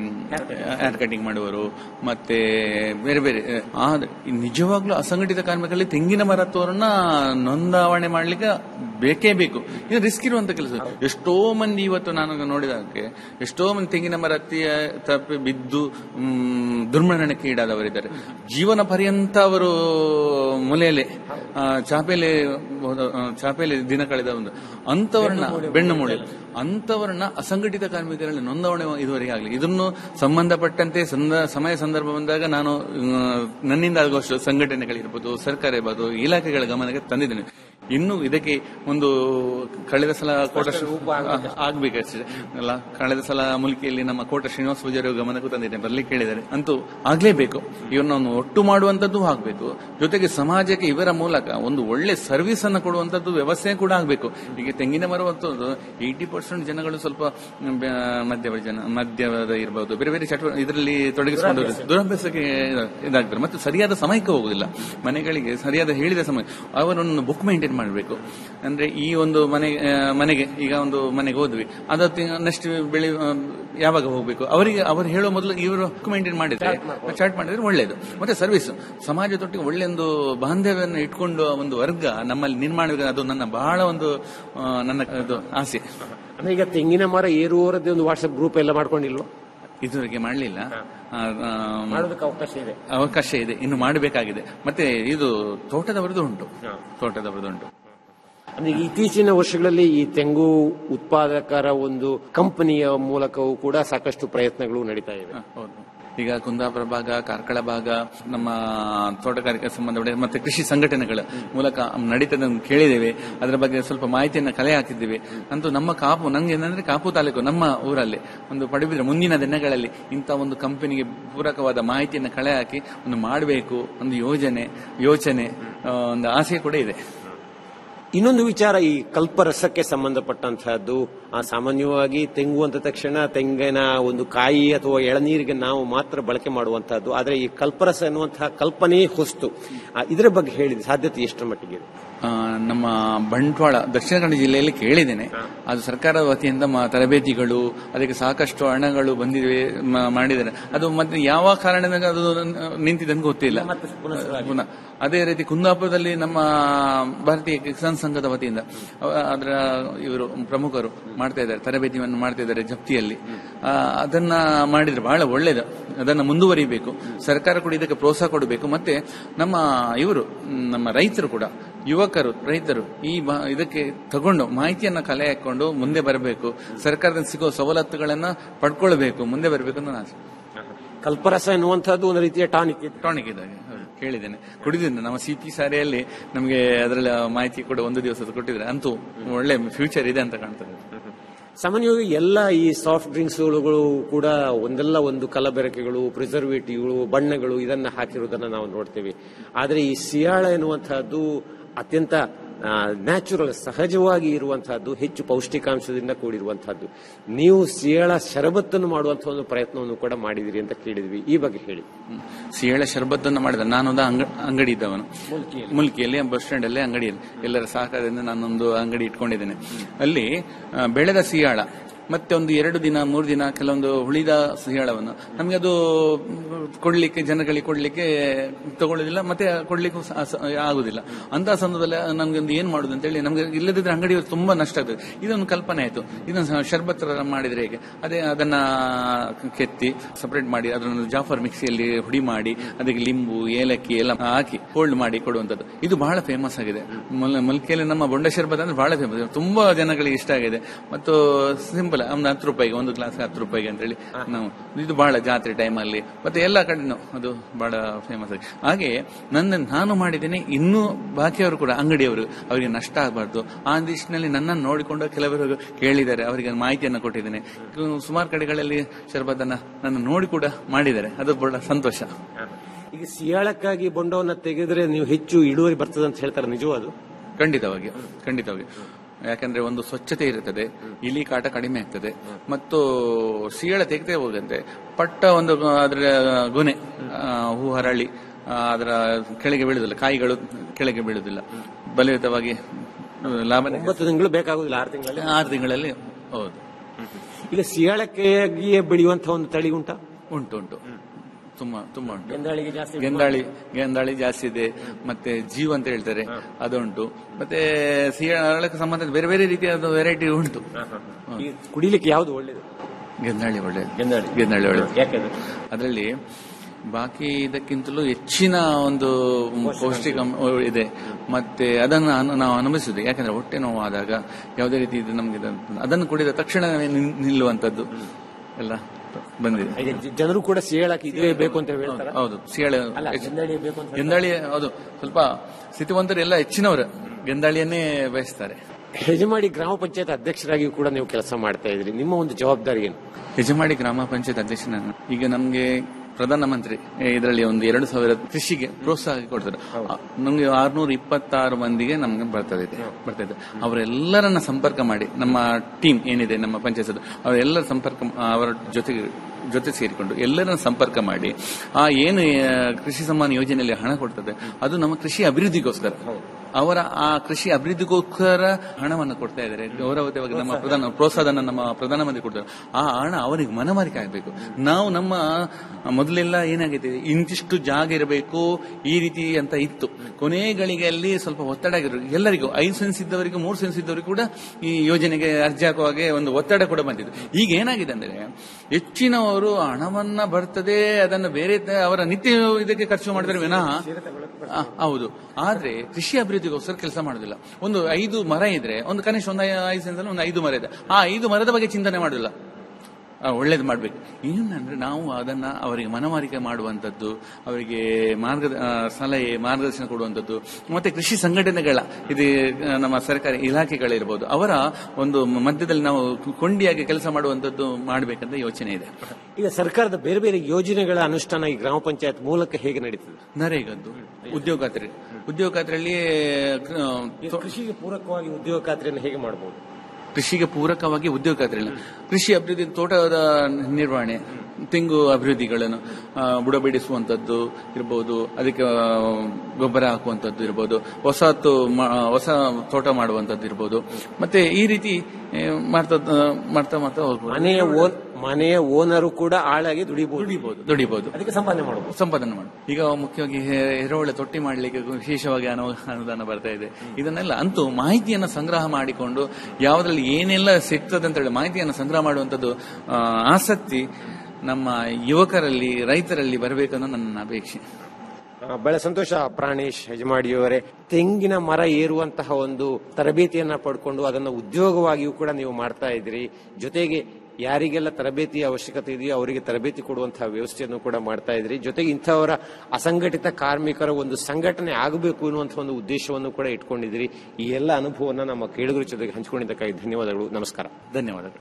ಹೇರ್ ಕಟಿಂಗ್ ಮಾಡುವವರು ಮತ್ತೆ ಬೇರೆ ಬೇರೆ ಆದ್ರೆ ನಿಜವಾಗ್ಲೂ ಅಸಂಘಟಿತ ಕಾರ್ಮಿಕರಲ್ಲಿ ತೆಂಗಿನ ಮರ ಹತ್ತುವವರನ್ನ ನೋಂದಾವಣೆ ಮಾಡ್ಲಿಕ್ಕೆ ಬೇಕೇ ಬೇಕು ಇದು ರಿಸ್ಕ್ ಇರುವಂತ ಕೆಲಸ ಎಷ್ಟೋ ಮಂದಿ ಇವತ್ತು ನಾನು ನೋಡಿದಾಗೆ ಎಷ್ಟೋ ಮಂದಿ ತೆಂಗಿನ ಮರ ಹತ್ತಿ ಆ, ತಪ್ಪಿ ಬಿದ್ದು ಮ್, ದುರ್ಮರಣಕ್ಕೆ ಈಡಾದವರಿದ್ದಾರೆ ಜೀವನ ಪರ್ಯಂತ ಅವರು ಮೂಲೆಯಲ್ಲಿ ಆ, ಚಾಪೆಯಲ್ಲಿ ಹೋದ- ಆ, ಚಾಪೆಯಲ್ಲಿ ದಿನ ಕಳೆದ ಒಂದು ಅಂತವರನ್ನ ಬೆನ್ನು ಮೂಳೆ ಅಂತವರನ್ನ ಅಸಂಘಟಿತ ಕಾರ್ಮಿಕರಲ್ಲಿ ನೋಂದಣಿ ಇದುವರೆಗೆ ಆಗಲಿ ಇದನ್ನು ಸಂಬಂಧಪಟ್ಟಂತೆ ಸಂದ- ಸಮಯ ಸಂದರ್ಭ ಬಂದಾಗ ನಾನು ಆ, ನನ್ನಿಂದ ಆಗುವಷ್ಟು ಸಂಘಟನೆಗಳಿರ್ಬೋದು ಸರ್ಕಾರ ಇರ್ಬೋದು ಇಲಾಖೆಗಳ ಗಮನಕ್ಕೆ ತಂದಿದ್ದೇನೆ ಇನ್ನು ಇದಕ್ಕೆ ಒಂದು ಕಳೆದ ಸಲ ಕೋಟ ಆಗ್ಬೇಕಷ್ಟೇ ಅಲ್ಲ ಕಳೆದ ಸಲ ಮುಲ್ಕಿಯಲ್ಲಿ ನಮ್ಮ ಕೋಟ ಶ್ರೀನಿವಾಸ ಪೂಜಾರಿ ಅವ್ರ ಗಮನಕ್ಕೂ ತಂದಿದ್ದೇನೆ ಬರ್ಲಿಕ್ಕೆ ಕೇಳಿದ್ದಾರೆ ಅಂತೂ ಆಗ್ಲೇಬೇಕು ಇವರನ್ನು ಒಟ್ಟು ಮಾಡುವಂತದ್ದು ಆಗ್ಬೇಕು ಜೊತೆಗೆ ಸಮಾಜಕ್ಕೆ ಇವರ ಮೂಲಕ ಒಂದು ಒಳ್ಳೆ ಸರ್ವಿಸ್ ಅನ್ನು ಕೊಡುವಂತದ್ದು ವ್ಯವಸ್ಥೆ ಕೂಡ ಆಗಬೇಕು ಈಗ ತೆಂಗಿನ ಮರ ಏಯ್ಟಿ ಪರ್ಸೆಂಟ್ ಜನಗಳು ಸ್ವಲ್ಪ ಮ್, ಬ- ಮದ್ಯ ಜನ ಮದ್ಯದ ಇರಬಹುದು ಬೇರೆ ಬೇರೆ ಚಟುವ ಇದರಲ್ಲಿ ತೊಡಗಿಸಿಕೊಂಡು ದುರಭ್ಯಾಸಕ್ಕೆ ಇದ- ಇದಾಗ್ತಾರೆ ಮತ್ತು ಸರಿಯಾದ ಸಮಯಕ್ಕೆ ಹೋಗುದಿಲ್ಲ ಮನೆಗಳಿಗೆ ಸರಿಯಾದ ಹೇಳಿದ ಸಮಯ ಅವರನ್ನು ಬುಕ್ ಮೇಂಟೈನ್ ಮಾಡಬೇಕು ಅಂದ್ರೆ ಈ ಒಂದು ಮನೆ ಆ, ಮನೆಗೆ ಈಗ ಒಂದು ಮನೆಗೆ ಹೋದ್ವಿ ಅದ ನೆಕ್ಸ್ಟ್ ಬೆಳಿ ಆ, ಯಾವಾಗ ಹೋಗ್ಬೇಕು ಅವರಿಗೆ ಅವರು ಹೇಳೋ ಮೊದಲು ಇವರು ಬುಕ್ ಮೇಂಟೈನ್ ಮಾಡಿದ್ರೆ ಚಾರ್ಟ್ ಮಾಡಿದ್ರೆ ಒಳ್ಳೇದು ಮತ್ತೆ ಸರ್ವಿಸ್ ಸಮಾಜದೊಟ್ಟಿಗೆ ಒಳ್ಳೆ ಒಂದು ಬಾಂಧವ್ಯವನ್ನು ಇಟ್ಕೊಂಡು ಒಂದು ವರ್ಗ ನಮ್ಮಲ್ಲಿ ನಿರ್ಮಾಣ ಅದು ನನ್ನ ಬಹಳ ಒಂದು ಆ, ನನ್ನ ಇದು ಆಸೆ ಅಂದ್ರೆ ಈಗ ತೆಂಗಿನ ಮರ ಏರುವವರದ್ದೇ ಒಂದು ವಾಟ್ಸ್ಆಪ್ ಗ್ರೂಪ್ ಎಲ್ಲ ಮಾಡ್ಕೊಂಡಿಲ್ವಾ ಇದುವರೆಗೆ ಮಾಡಲಿಲ್ಲ ಆ, ಆ, ಮಾಡೋದಕ್ಕೆ ಅವಕಾಶ ಇದೆ ಅವಕಾಶ ಇದೆ ಇನ್ನು ಮಾಡಬೇಕಾಗಿದೆ ಮತ್ತೆ ಇದು ತೋಟದವರದ್ದು ಉಂಟು ತೋಟದವರದ್ದು ಉಂಟು ಅಂದ್ರೆ ಇತ್ತೀಚಿನ ವರ್ಷಗಳಲ್ಲಿ ಈ ತೆಂಗು ಉತ್ಪಾದಕರ ಒಂದು ಕಂಪನಿಯ ಮೂಲಕವೂ ಕೂಡ ಸಾಕಷ್ಟು ಪ್ರಯತ್ನಗಳು ನಡೀತಾ ಇವೆ ಹ, ಹೌದು ಈಗ ಕುಂದಾಪುರ ಭಾಗ ಕಾರ್ಕಳ ಭಾಗ ನಮ್ಮ ತೋಟಗಾರಿಕೆ ಸಂಬಂಧಪಟ್ಟ ಮತ್ತೆ ಕೃಷಿ ಸಂಘಟನೆಗಳ ಮೂಲಕ ನಡೀತದೆ ಅಂತ ಕೇಳಿದ್ದೇವೆ ಅದರ ಬಗ್ಗೆ ಸ್ವಲ್ಪ ಮಾಹಿತಿಯನ್ನು ಕಲೆ ಹಾಕಿದ್ದೇವೆ ಅಂತೂ ನಮ್ಮ ಕಾಪು ನಂಗೆ ಏನಂದ್ರೆ ಕಾಪು ತಾಲೂಕು ನಮ್ಮ ಊರಲ್ಲಿ ಒಂದು ಪಡುಬಿದ್ರೆ ಮುಂದಿನ ದಿನಗಳಲ್ಲಿ ಇಂಥ ಒಂದು ಕಂಪನಿಗೆ ಪೂರಕವಾದ ಮಾಹಿತಿಯನ್ನು ಕಲೆ ಹಾಕಿ ಒಂದು ಮಾಡಬೇಕು ಒಂದು ಯೋಜನೆ ಯೋಚನೆ ಆ, ಒಂದು ಆಸೆ ಕೂಡ ಇದೆ ಇನ್ನೊಂದು ವಿಚಾರ ಈ ಕಲ್ಪರಸಕ್ಕೆ ಸಂಬಂಧಪಟ್ಟಂತಹದ್ದು ಆ, ಸಾಮಾನ್ಯವಾಗಿ ತೆಂಗು ಅಂತ ತಕ್ಷಣ ತೆಂಗಿನ ಒಂದು ಕಾಯಿ ಅಥವಾ ಎಳನೀರಿಗೆ ನಾವು ಮಾತ್ರ ಬಳಕೆ ಮಾಡುವಂತಹದ್ದು ಆದರೆ ಈ ಕಲ್ಪರಸ ಎನ್ನುವಂತಹ ಕಲ್ಪನೆಯೇ ಹೊಸ್ತು ಆ, ಇದರ ಬಗ್ಗೆ ಹೇಳಿದ ಸಾಧ್ಯತೆ ಎಷ್ಟರ ಮಟ್ಟಿಗೆ ಇದೆ ಆ, ನಮ್ಮ ಬಂಟ್ವಾಳ ದಕ್ಷಿಣ ಕನ್ನಡ ಜಿಲ್ಲೆಯಲ್ಲಿ ಕೇಳಿದ್ದೇನೆ ಅದು ಸರ್ಕಾರದ ವತಿಯಿಂದ ಮ- ತರಬೇತಿಗಳು ಅದಕ್ಕೆ ಸಾಕಷ್ಟು ಹಣಗಳು ಬಂದಿವೆ ಮ- ಮಾಡಿದ್ದಾರೆ ಅದು ಮತ್ತೆ ಯಾವ ಕಾರಣದಿಂದ ಅದು ನಿಂತಿದೆ ಅಂತ ಗೊತ್ತಿಲ್ಲ ಪುನಃ ಅದೇ ರೀತಿ ಕುಂದಾಪುರದಲ್ಲಿ ನಮ್ಮ ಭಾರತೀಯ ಕಿಸಾನ್ ಸಂಘದ ವತಿಯಿಂದ ಅವ- ಅದರ ಇವರು ಪ್ರಮುಖರು ಮಾಡ್ತಾ ಇದ್ದಾರೆ ತರಬೇತಿಯನ್ನು ಮಾಡ್ತಾ ಇದ್ದಾರೆ ಜಪ್ತಿಯಲ್ಲಿ ಆ, ಅದನ್ನ ಮಾಡಿದ್ರೆ ಬಹಳ ಒಳ್ಳೇದು ಅದನ್ನ ಮುಂದುವರಿಬೇಕು ಸರ್ಕಾರ ಕೂಡ ಇದಕ್ಕೆ ಪ್ರೋತ್ಸಾಹ ಕೊಡಬೇಕು ಮತ್ತೆ ನಮ್ಮ ಇವರು ಮ್, ನಮ್ಮ ರೈತರು ಕೂಡ ಯುವಕರು ರೈತರು ಈ ಬ- ಇದಕ್ಕೆ ತಗೊಂಡು ಮಾಹಿತಿಯನ್ನ ಕಲೆ ಹಾಕೊಂಡು ಮುಂದೆ ಬರಬೇಕು ಸರ್ಕಾರದಿಂದ ಸಿಗೋ ಸವಲತ್ತುಗಳನ್ನ ಪಡ್ಕೊಳ್ಬೇಕು ಮುಂದೆ ಬರಬೇಕು ಅಂತ ನನ್ನ ಆಸೆ ಕಲ್ಪರಸ ಎನ್ನುವಂತಹದ್ದು ಒಂದು ರೀತಿಯ ಟಾನಿಕ್ ಇದೆ ಟಾನಿಕ್ ಇದ್ದಾಗೆ ಹೌದು, ಕೇಳಿದ್ದೇನೆ ಕುಡಿದಿದ್ದೇನೆ ನಮ್ಮ ಸಿ ಪಿ ಸಾರಿಯಲ್ಲಿ ನಮಗೆ ಅದರಲ್ಲಿ ಮಾಹಿತಿ ಕೂಡ ಒಂದು ದಿವಸ ಕೊಟ್ಟಿದ್ರೆ ಅಂತೂ ಒಳ್ಳೆ ಫ್ಯೂಚರ್ ಇದೆ ಅಂತ ಕಾಣ್ತದೆ ಸಾಮಾನ್ಯವಾಗಿ ಎಲ್ಲ ಈ ಸಾಫ್ಟ್ ಡ್ರಿಂಕ್ಸ್ಗಳು ಕೂಡ ಒಂದಲ್ಲ ಒಂದು ಕಲಬೆರಕೆಗಳು ಪ್ರಿಸರ್ವೇಟಿವ್ಗಳು ಬಣ್ಣಗಳು ಇದನ್ನ ಹಾಕಿರುವುದನ್ನ ನಾವು ನೋಡ್ತೇವೆ ಆದರೆ ಈ ಸಿಯಾಳ ಎನ್ನುವಂತಹದ್ದು ಅತ್ಯಂತ ನ್ಯಾಚುರಲ್ ಸಹಜವಾಗಿ ಇರುವಂತಹದ್ದು ಹೆಚ್ಚು ಪೌಷ್ಟಿಕಾಂಶದಿಂದ ಕೂಡಿರುವಂತಹದ್ದು ನೀವು ಸಿಯಾಳ ಶರಬತ್ತನ್ನು ಮಾಡುವಂತಹ ಒಂದು ಪ್ರಯತ್ನವನ್ನು ಕೂಡ ಮಾಡಿದಿರಿ ಅಂತ ಕೇಳಿದ್ವಿ ಈ ಬಗ್ಗೆ ಹೇಳಿ ಹ್ಮ್. ಸಿಯಳ ಶರ್ಬತ್ತನ್ನು ಮಾಡಿದ ನಾನೊಂದು ಅಂಗ- ಅಂಗಡಿ ಇದ್ದವನು ಮುಲ್ಕಿಯಲ್ಲಿ ಬಸ್ ಸ್ಟ್ಯಾಂಡ್ ಅಲ್ಲೇ ಅಂಗಡಿಯಲ್ಲಿ ಎಲ್ಲರ ಸಹಕಾರದಿಂದ ನಾನೊಂದು ಅಂಗಡಿ ಇಟ್ಕೊಂಡಿದ್ದೇನೆ ಅಲ್ಲಿ ಆ, ಬೆಳೆದ ಸಿಯಾಳ ಮತ್ತೆ ಒಂದು ಎರಡು ದಿನ ಮೂರು ದಿನ ಕೆಲವೊಂದು ಉಳಿದ ಸಿಯಾಳವನ್ನು ನಮಗೆ ಅದು ಮ್, ಕೊಡ್ಲಿಕ್ಕೆ ಜನಗಳಿಗೆ ಕೊಡ್ಲಿಕ್ಕೆ ತಗೊಳ್ಳೋದಿಲ್ಲ ಮತ್ತೆ ಕೊಡ್ಲಿಕ್ಕೂ ಸ- ಸ- ಆಗುದಿಲ್ಲ ಅಂತ ಸಂದರ್ಭದಲ್ಲಿ ನಮ್ಗೆ ಒಂದು ಏನ್ ಮಾಡುದು ಅಂತ ಹೇಳಿ ನಮ್ಗೆ ಇಲ್ಲದಿದ್ರೆ ಅಂಗಡಿ ತುಂಬಾ ನಷ್ಟ ಆಗ್ತದೆ ಇದೊಂದು ಕಲ್ಪನೆ ಆಯ್ತು ಇದನ್ನು ಶರ್ಬತ್ ತರ ಮಾಡಿದ್ರೆ ಹೇಗೆ ಅದೇ ಅದನ್ನ ಕೆತ್ತಿ ಸಪರೇಟ್ ಮಾಡಿ ಅದನ್ನು ಜಾಫರ್ ಮಿಕ್ಸಿಯಲ್ಲಿ ಹುಡಿ ಮಾಡಿ ಅದಕ್ಕೆ ಲಿಂಬು ಏಲಕ್ಕಿ ಎಲ್ಲ ಹಾಕಿ ಹೋಲ್ಡ್ ಮಾಡಿ ಕೊಡುವಂತದ್ದು ಇದು ಬಹಳ ಫೇಮಸ್ ಆಗಿದೆ ಮುಲ್- ಮುಲ್ಕಿಯಲ್ಲಿ ನಮ್ಮ ಬೊಂಡ ಶರ್ಬತ್ ಅಂದ್ರೆ ಬಹಳ ಫೇಮಸ್ ತುಂಬಾ ಜನಗಳಿಗೆ ಇಷ್ಟ ಆಗಿದೆ ಮತ್ತು ಸಿಂಪಲ್ ಒಂದು ಹತ್ತು ರೂಪಾಯಿಗೆ ಒಂದು ಗ್ಲಾಸ್ ಹತ್ತು ರೂಪಾಯಿಗೆ ಅಂತ ಹೇಳಿ ನಾವು ಇದು ಬಹಳ ಜಾತ್ರೆ ಟೈಮಲ್ಲಿ ಮತ್ತೆ ಎಲ್ಲ ಕಡೆನೂ ಅದು ಬಹಳ ಫೇಮಸ್ ಆಗಿದೆ ಹಾಗೆ ನನ್ನ ನಾನು ಮಾಡಿದ್ದೇನೆ ಇನ್ನೂ ಬಾಕಿಯವರು ಕೂಡ ಅಂಗಡಿಯವರು ಅವರಿಗೆ ನಷ್ಟ ಆಗಬಾರ್ದು ಆ ದಿಶಿನಲ್ಲಿ ನನ್ನನ್ನು ನೋಡಿಕೊಂಡು ಕೆಲವರು ಕೇಳಿದ್ದಾರೆ ಅವರಿಗೆ ಮಾಹಿತಿಯನ್ನು ಕೊಟ್ಟಿದ್ದೇನೆ ಸುಮಾರು ಕಡೆಗಳಲ್ಲಿ ಶರ್ಬತ್ತನ್ನ ನನ್ನ ನೋಡಿ ಕೂಡ ಮಾಡಿದ್ದಾರೆ ಅದು ಬಹಳ ಸಂತೋಷ ಈಗ ಸಿಯಾಳಕ್ಕಾಗಿ ಬೊಂಡವನ್ನ ತೆಗೆದ್ರೆ ನೀವು ಹೆಚ್ಚು ಇಳುವರಿ ಬರ್ತದೆ ಅಂತ ಹೇಳ್ತಾರೆ ನಿಜವಾದು ಖಂಡಿತವಾಗಿ ಖಂಡಿತವಾಗಿ ಯಾಕಂದ್ರೆ ಒಂದು ಸ್ವಚ್ಛತೆ ಇರುತ್ತದೆ ಇಲಿ ಕಾಟ ಕಡಿಮೆ ಆಗ್ತದೆ ಮತ್ತು ಸೀಳ ತೆಗೆದೇ ಹೋದಂತೆ ಪಟ್ಟ ಒಂದು ಅದರ ಗೊನೆ ಆ, ಹೂ ಹರಳಿ ಆ, ಅದರ ಕೆಳಗೆ ಬೀಳುದಿಲ್ಲ ಕಾಯಿಗಳು ಕೆಳಗೆ ಬೀಳುದಿಲ್ಲ ಬಲಯುತವಾಗಿ ಆ, ಲಾಭ ಒಂಬತ್ತು ತಿಂಗಳು ಬೇಕಾಗುದಿಲ್ಲ ಆರು ತಿಂಗಳಲ್ಲಿ ಆರು ತಿಂಗಳಲ್ಲಿ ಹೌದು ಈಗ ಸಿಯಾಳಕ್ಕಾಗಿಯೇ ಬೆಳೆಯುವಂತಹ ಒಂದು ತಳಿ ಉಂಟಾ ಉಂಟು ಉಂಟು ತುಂಬಾ ತುಂಬಾ ಉಂಟು ಗೆಂದಾಳಿಗೆ ಜಾಸ್ತಿ ಗೆಂದಾಳಿ ಗೆಂದಾಳಿ ಜಾಸ್ತಿ ಇದೆ ಮತ್ತೆ ಜೀವ ಅಂತ ಹೇಳ್ತಾರೆ ಅದುಂಟು ಮತ್ತೆ ಸಿಯಾಳಕ್ಕೆ ಸಂಬಂಧ ಬೇರೆ ಬೇರೆ ರೀತಿಯಾದ ವೆರೈಟಿ ಉಂಟು ಈ ಕುಡಿಲಿಕ್ಕೆ ಯಾವುದು ಒಳ್ಳೇದು ಗೆಂದಾಳಿ ಒಳ್ಳೆಯದು ಗೆಂದಾಳಿ ಗೆಂದಾಳಿ ಒಳ್ಳೆಯದು ಯಾಕೆ ಅದು? ಅದರಲ್ಲಿ ಬಾಕಿ ಇದಕ್ಕಿಂತಲೂ ಹೆಚ್ಚಿನ ಒಂದು ಪೌಷ್ಟಿಕ ಇದೆ ಮತ್ತೆ ಅದನ್ನು ಅನು- ನಾವು ಅನುಭವಿಸುದು ಯಾಕಂದ್ರೆ ಹೊಟ್ಟೆ ನೋವಾದಾಗ ಯಾವುದೇ ರೀತಿ ಇದು ನಮ್ಗೆ ಇದು ಅಂತ- ಅದನ್ನು ಕುಡಿದ ತಕ್ಷಣವೇ ನಿಲ್- ನಿಲ್ಲುವಂತದ್ದು ಎಲ್ಲ ಬಂದಿದೆ ಈಗ ಜ- ಜನರು ಕೂಡ ಸಿಹಳಕ್ಕೆ ಇದೇ ಬೇಕು ಅಂತ ಹೇಳ್ತಾರೆ ಹೌದು ಸಿಯಾಳೆ ಅಲ್ಲ ಗೆಂದಾಳಿ ಬೇಕು ಅಂತ ಗೆಂದಾಳಿ ಹೌದು ಸ್ವಲ್ಪ ಸ್ಥಿತಿವಂತರು ಎಲ್ಲ ಹೆಚ್ಚಿನವರು ಗೆಂದಾಳಿಯನ್ನೇ ಬಯಸ್ತಾರೆ ಹೆಜಮಾಡಿ ಗ್ರಾಮ ಪಂಚಾಯತ್ ಅಧ್ಯಕ್ಷರಾಗಿ ಕೂಡ ನೀವು ಕೆಲಸ ಮಾಡ್ತಾ ಇದ್ರಿ ನಿಮ್ಮ ಒಂದು ಜವಾಬ್ದಾರಿ ಏನು ಯಜಮಾಡಿ ಗ್ರಾಮ ಪಂಚಾಯತ್ ಅಧ್ಯಕ್ಷ ನಾನು ಈಗ ನಮ್ಗೆ ಪ್ರಧಾನಮಂತ್ರಿ ಇದರಲ್ಲಿ ಒಂದು ಎರಡು ಸಾವಿರ ಕೃಷಿಗೆ ಪ್ರೋತ್ಸಾಹ ಕೊಡ್ತಾರೆ ಆ, ನಮ್ಗೆ ಆರ್ನೂರ ಇಪ್ಪತ್ತಾರು ಮಂದಿಗೆ ನಮ್ಗೆ ಬರ್ತಾ ಇದೆ ಬರ್ತಾ ಇದೆ ಅವರೆಲ್ಲರನ್ನ ಸಂಪರ್ಕ ಮಾಡಿ ನಮ್ಮ ಟೀಮ್ ಏನಿದೆ ನಮ್ಮ ಪಂಚಾಯತ್ ಅವರೆಲ್ಲರ ಸಂಪರ್ಕ ಅವರ ಜೊತೆಗೆ ಜೊತೆ ಸೇರಿಕೊಂಡು ಎಲ್ಲರನ್ನ ಸಂಪರ್ಕ ಮಾಡಿ ಆ ಏನು ಆ, ಕೃಷಿ ಸಮ್ಮಾನ ಯೋಜನೆಯಲ್ಲಿ ಹಣ ಕೊಡ್ತದೆ ಅದು ನಮ್ಮ ಕೃಷಿ ಅಭಿವೃದ್ಧಿಗೋಸ್ಕರ ಅವರ ಆ ಕೃಷಿ ಅಭಿವೃದ್ಧಿಗೋಸ್ಕರ ಹಣವನ್ನು ಕೊಡ್ತಾ ಇದ್ದಾರೆ ಗೌರವವಾಗಿ ನಮ್ಮ ಪ್ರಧಾನ ಪ್ರೋತ್ಸಾಹನ ನಮ್ಮ ಪ್ರಧಾನಮಂತ್ರಿ ಕೊಡ್ತಾರೆ ಆ ಹಣ ಅವರಿಗೆ ಮನವರಿಕೆ ಆಗಬೇಕು ನಾವು ನಮ್ಮ ಮೊದಲೆಲ್ಲ ಏನಾಗಿದೆ ಇಂತಿಷ್ಟು ಜಾಗ ಇರಬೇಕು ಈ ರೀತಿ ಅಂತ ಇತ್ತು ಕೊನೆ ಗಳಿಗೆಯಲ್ಲಿ ಸ್ವಲ್ಪ ಒತ್ತಡ ಆಗಿರೋದು ಎಲ್ಲರಿಗೂ ಐದು ಸೆನ್ಸ್ ಇದ್ದವರಿಗೂ ಮೂರು ಸೆನ್ಸ್ ಇದ್ದವರಿಗೂ ಕೂಡ ಈ ಯೋಜನೆಗೆ ಅರ್ಜಿ ಹಾಕುವಾಗೆ ಒಂದು ಒತ್ತಡ ಕೂಡ ಬಂದಿದೆ ಈಗ ಏನಾಗಿದೆ ಅಂದ್ರೆ ಹೆಚ್ಚಿನವರು ಹಣವನ್ನ ಬರ್ತದೆ ಅದನ್ನು ಬೇರೆ ತ- ಅವರ ನಿತ್ಯ ಇದಕ್ಕೆ ಖರ್ಚು ಮಾಡಿದ್ರೆ ವಿನಃ ಆ, ಹೌದು ಆದ್ರೆ ಕೃಷಿ ಅಭಿವೃದ್ಧಿಗೋಸ್ಕರ ಕೆಲಸ ಮಾಡೋದಿಲ್ಲ ಒಂದು ಐದು ಮರ ಇದ್ರೆ ಒಂದು ಕನಿಷ್ಠ ಒಂದು ಐ- ಐದು ಸೆನ್ಸ್ ಒಂದು ಐದು ಮರ ಇದೆ ಆ ಐದು ಮರದ ಬಗ್ಗೆ ಚಿಂತನೆ ಮಾಡೋದಿಲ್ಲ ಆ, ಒಳ್ಳೇದು ಮಾಡ್ಬೇಕು ಏನಂದ್ರೆ ನಾವು ಅದನ್ನ ಅವರಿಗೆ ಮನವರಿಕೆ ಮಾಡುವಂತದ್ದು ಅವರಿಗೆ ಮಾರ್ಗ ಆ, ಸಲಹೆ ಮಾರ್ಗದರ್ಶನ ಕೊಡುವಂತದ್ದು ಮತ್ತೆ ಕೃಷಿ ಸಂಘಟನೆಗಳ ಇದು ಆ, ನಮ್ಮ ಸರ್ಕಾರಿ ಇಲಾಖೆಗಳಿರ್ಬೋದು ಅವರ ಒಂದು ಮಧ್ಯದಲ್ಲಿ ನಾವು ಕೊಂಡಿಯಾಗಿ ಕೆಲಸ ಮಾಡುವಂತದ್ದು ಮಾಡಬೇಕಂತ ಯೋಚನೆ ಇದೆ ಈಗ ಸರ್ಕಾರದ ಬೇರೆ ಬೇರೆ ಯೋಜನೆಗಳ ಅನುಷ್ಠಾನ ಈ ಗ್ರಾಮ ಪಂಚಾಯತ್ ಮೂಲಕ ಹೇಗೆ ನಡೀತದೆ ನರೇಗದ್ದು ಉದ್ಯೋಗ ಖಾತ್ರಿ ಉದ್ಯೋಗ ಖಾತ್ರಿಯಲ್ಲಿ ಆ, ಈಗ ಕೃಷಿಗೆ ಪೂರಕವಾಗಿ ಉದ್ಯೋಗ ಖಾತ್ರಿಯನ್ನು ಹೇಗೆ ಮಾಡಬಹುದು ಕೃಷಿಗೆ ಪೂರಕವಾಗಿ ಉದ್ಯೋಗ ಖಾತ್ರಿ ಇಲ್ಲ ಕೃಷಿ ಅಭಿವೃದ್ಧಿ ತೋಟದ ನಿರ್ವಹಣೆ ತೆಂಗು ಅಭಿವೃದ್ಧಿಗಳನ್ನು ಆ, ಬುಡಬಿಡಿಸುವಂತದ್ದು ಇರಬಹುದು ಅದಕ್ಕೆ ಆ, ಗೊಬ್ಬರ ಹಾಕುವಂತದ್ದು ಇರಬಹುದು ಹೊಸ ಹೊಸ ತೋಟ ಮಾಡುವಂತದ್ದು ಇರಬಹುದು ಮತ್ತೆ ಈ ರೀತಿ ಆ, ಮಾಡ್ತಾ ಮಾಡ್ತಾ ಮಾಡ್ತಾ ಹೋಗ್ಬೋದು ಮನೆಯ ಓನ್ ಮನೆಯ ಓನರು ಕೂಡ ಆಳಾಗಿ ದುಡಿಬಹುದು ದುಡಿಬಹುದು ದುಡಿಬಹುದು ಅದಕ್ಕೆ ಸಂಪಾದನೆ ಮಾಡಬಹುದು ಸಂಪಾದನೆ ಮಾಡಿ ಈಗ ಮುಖ್ಯವಾಗಿ ಹೆ- ಎರೆಹುಳ ತೊಟ್ಟಿ ಮಾಡಲಿಕ್ಕೆ ವಿಶೇಷವಾಗಿ ಅನು ಅನುದಾನ ಬರ್ತಾ ಇದೆ ಇದನ್ನೆಲ್ಲ ಅಂತೂ ಮಾಹಿತಿಯನ್ನು ಸಂಗ್ರಹ ಮಾಡಿಕೊಂಡು ಯಾವುದ್ರಲ್ಲಿ ಏನೆಲ್ಲ ಸಿಗ್ತದೆ ಅಂತ ಹೇಳಿ ಮಾಹಿತಿಯನ್ನು ಸಂಗ್ರಹ ಮಾಡುವಂತದ್ದು ಆ, ಆಸಕ್ತಿ ನಮ್ಮ ಯುವಕರಲ್ಲಿ ರೈತರಲ್ಲಿ ಬರಬೇಕನ್ನೋ ನನ್ನ ಅಪೇಕ್ಷೆ ಆ, ಬಹಳ ಸಂತೋಷ ಪ್ರಾಣೇಶ್ ಹೆಜಮಾಡಿಯವರೇ ತೆಂಗಿನ ಮರ ಏರುವಂತಹ ಒಂದು ತರಬೇತಿಯನ್ನ ಪಡ್ಕೊಂಡು ಅದನ್ನು ಉದ್ಯೋಗವಾಗಿಯೂ ಕೂಡ ನೀವು ಮಾಡ್ತಾ ಇದ್ದೀರಿ ಜೊತೆಗೆ ಯಾರಿಗೆಲ್ಲ ತರಬೇತಿಯ ಅವಶ್ಯಕತೆ ಇದೆಯೋ ಅವರಿಗೆ ತರಬೇತಿ ಕೊಡುವಂತಹ ವ್ಯವಸ್ಥೆಯನ್ನು ಕೂಡ ಮಾಡ್ತಾ ಇದ್ರಿ ಜೊತೆಗೆ ಇಂಥವರ ಅಸಂಘಟಿತ ಕಾರ್ಮಿಕರ ಒಂದು ಸಂಘಟನೆ ಆಗಬೇಕು ಅನ್ನುವಂತಹ ಒಂದು ಉದ್ದೇಶವನ್ನು ಕೂಡ ಇಟ್ಕೊಂಡಿದ್ದೀರಿ ಈ ಎಲ್ಲ ಅನುಭವವನ್ನು ನಮ್ಮ ಕೇಳುಗರ ಜೊತೆಗೆ ಹಂಚಿಕೊಂಡಿದ್ದಕ್ಕಾಗಿ ಧನ್ಯವಾದಗಳು ನಮಸ್ಕಾರ ಧನ್ಯವಾದಗಳು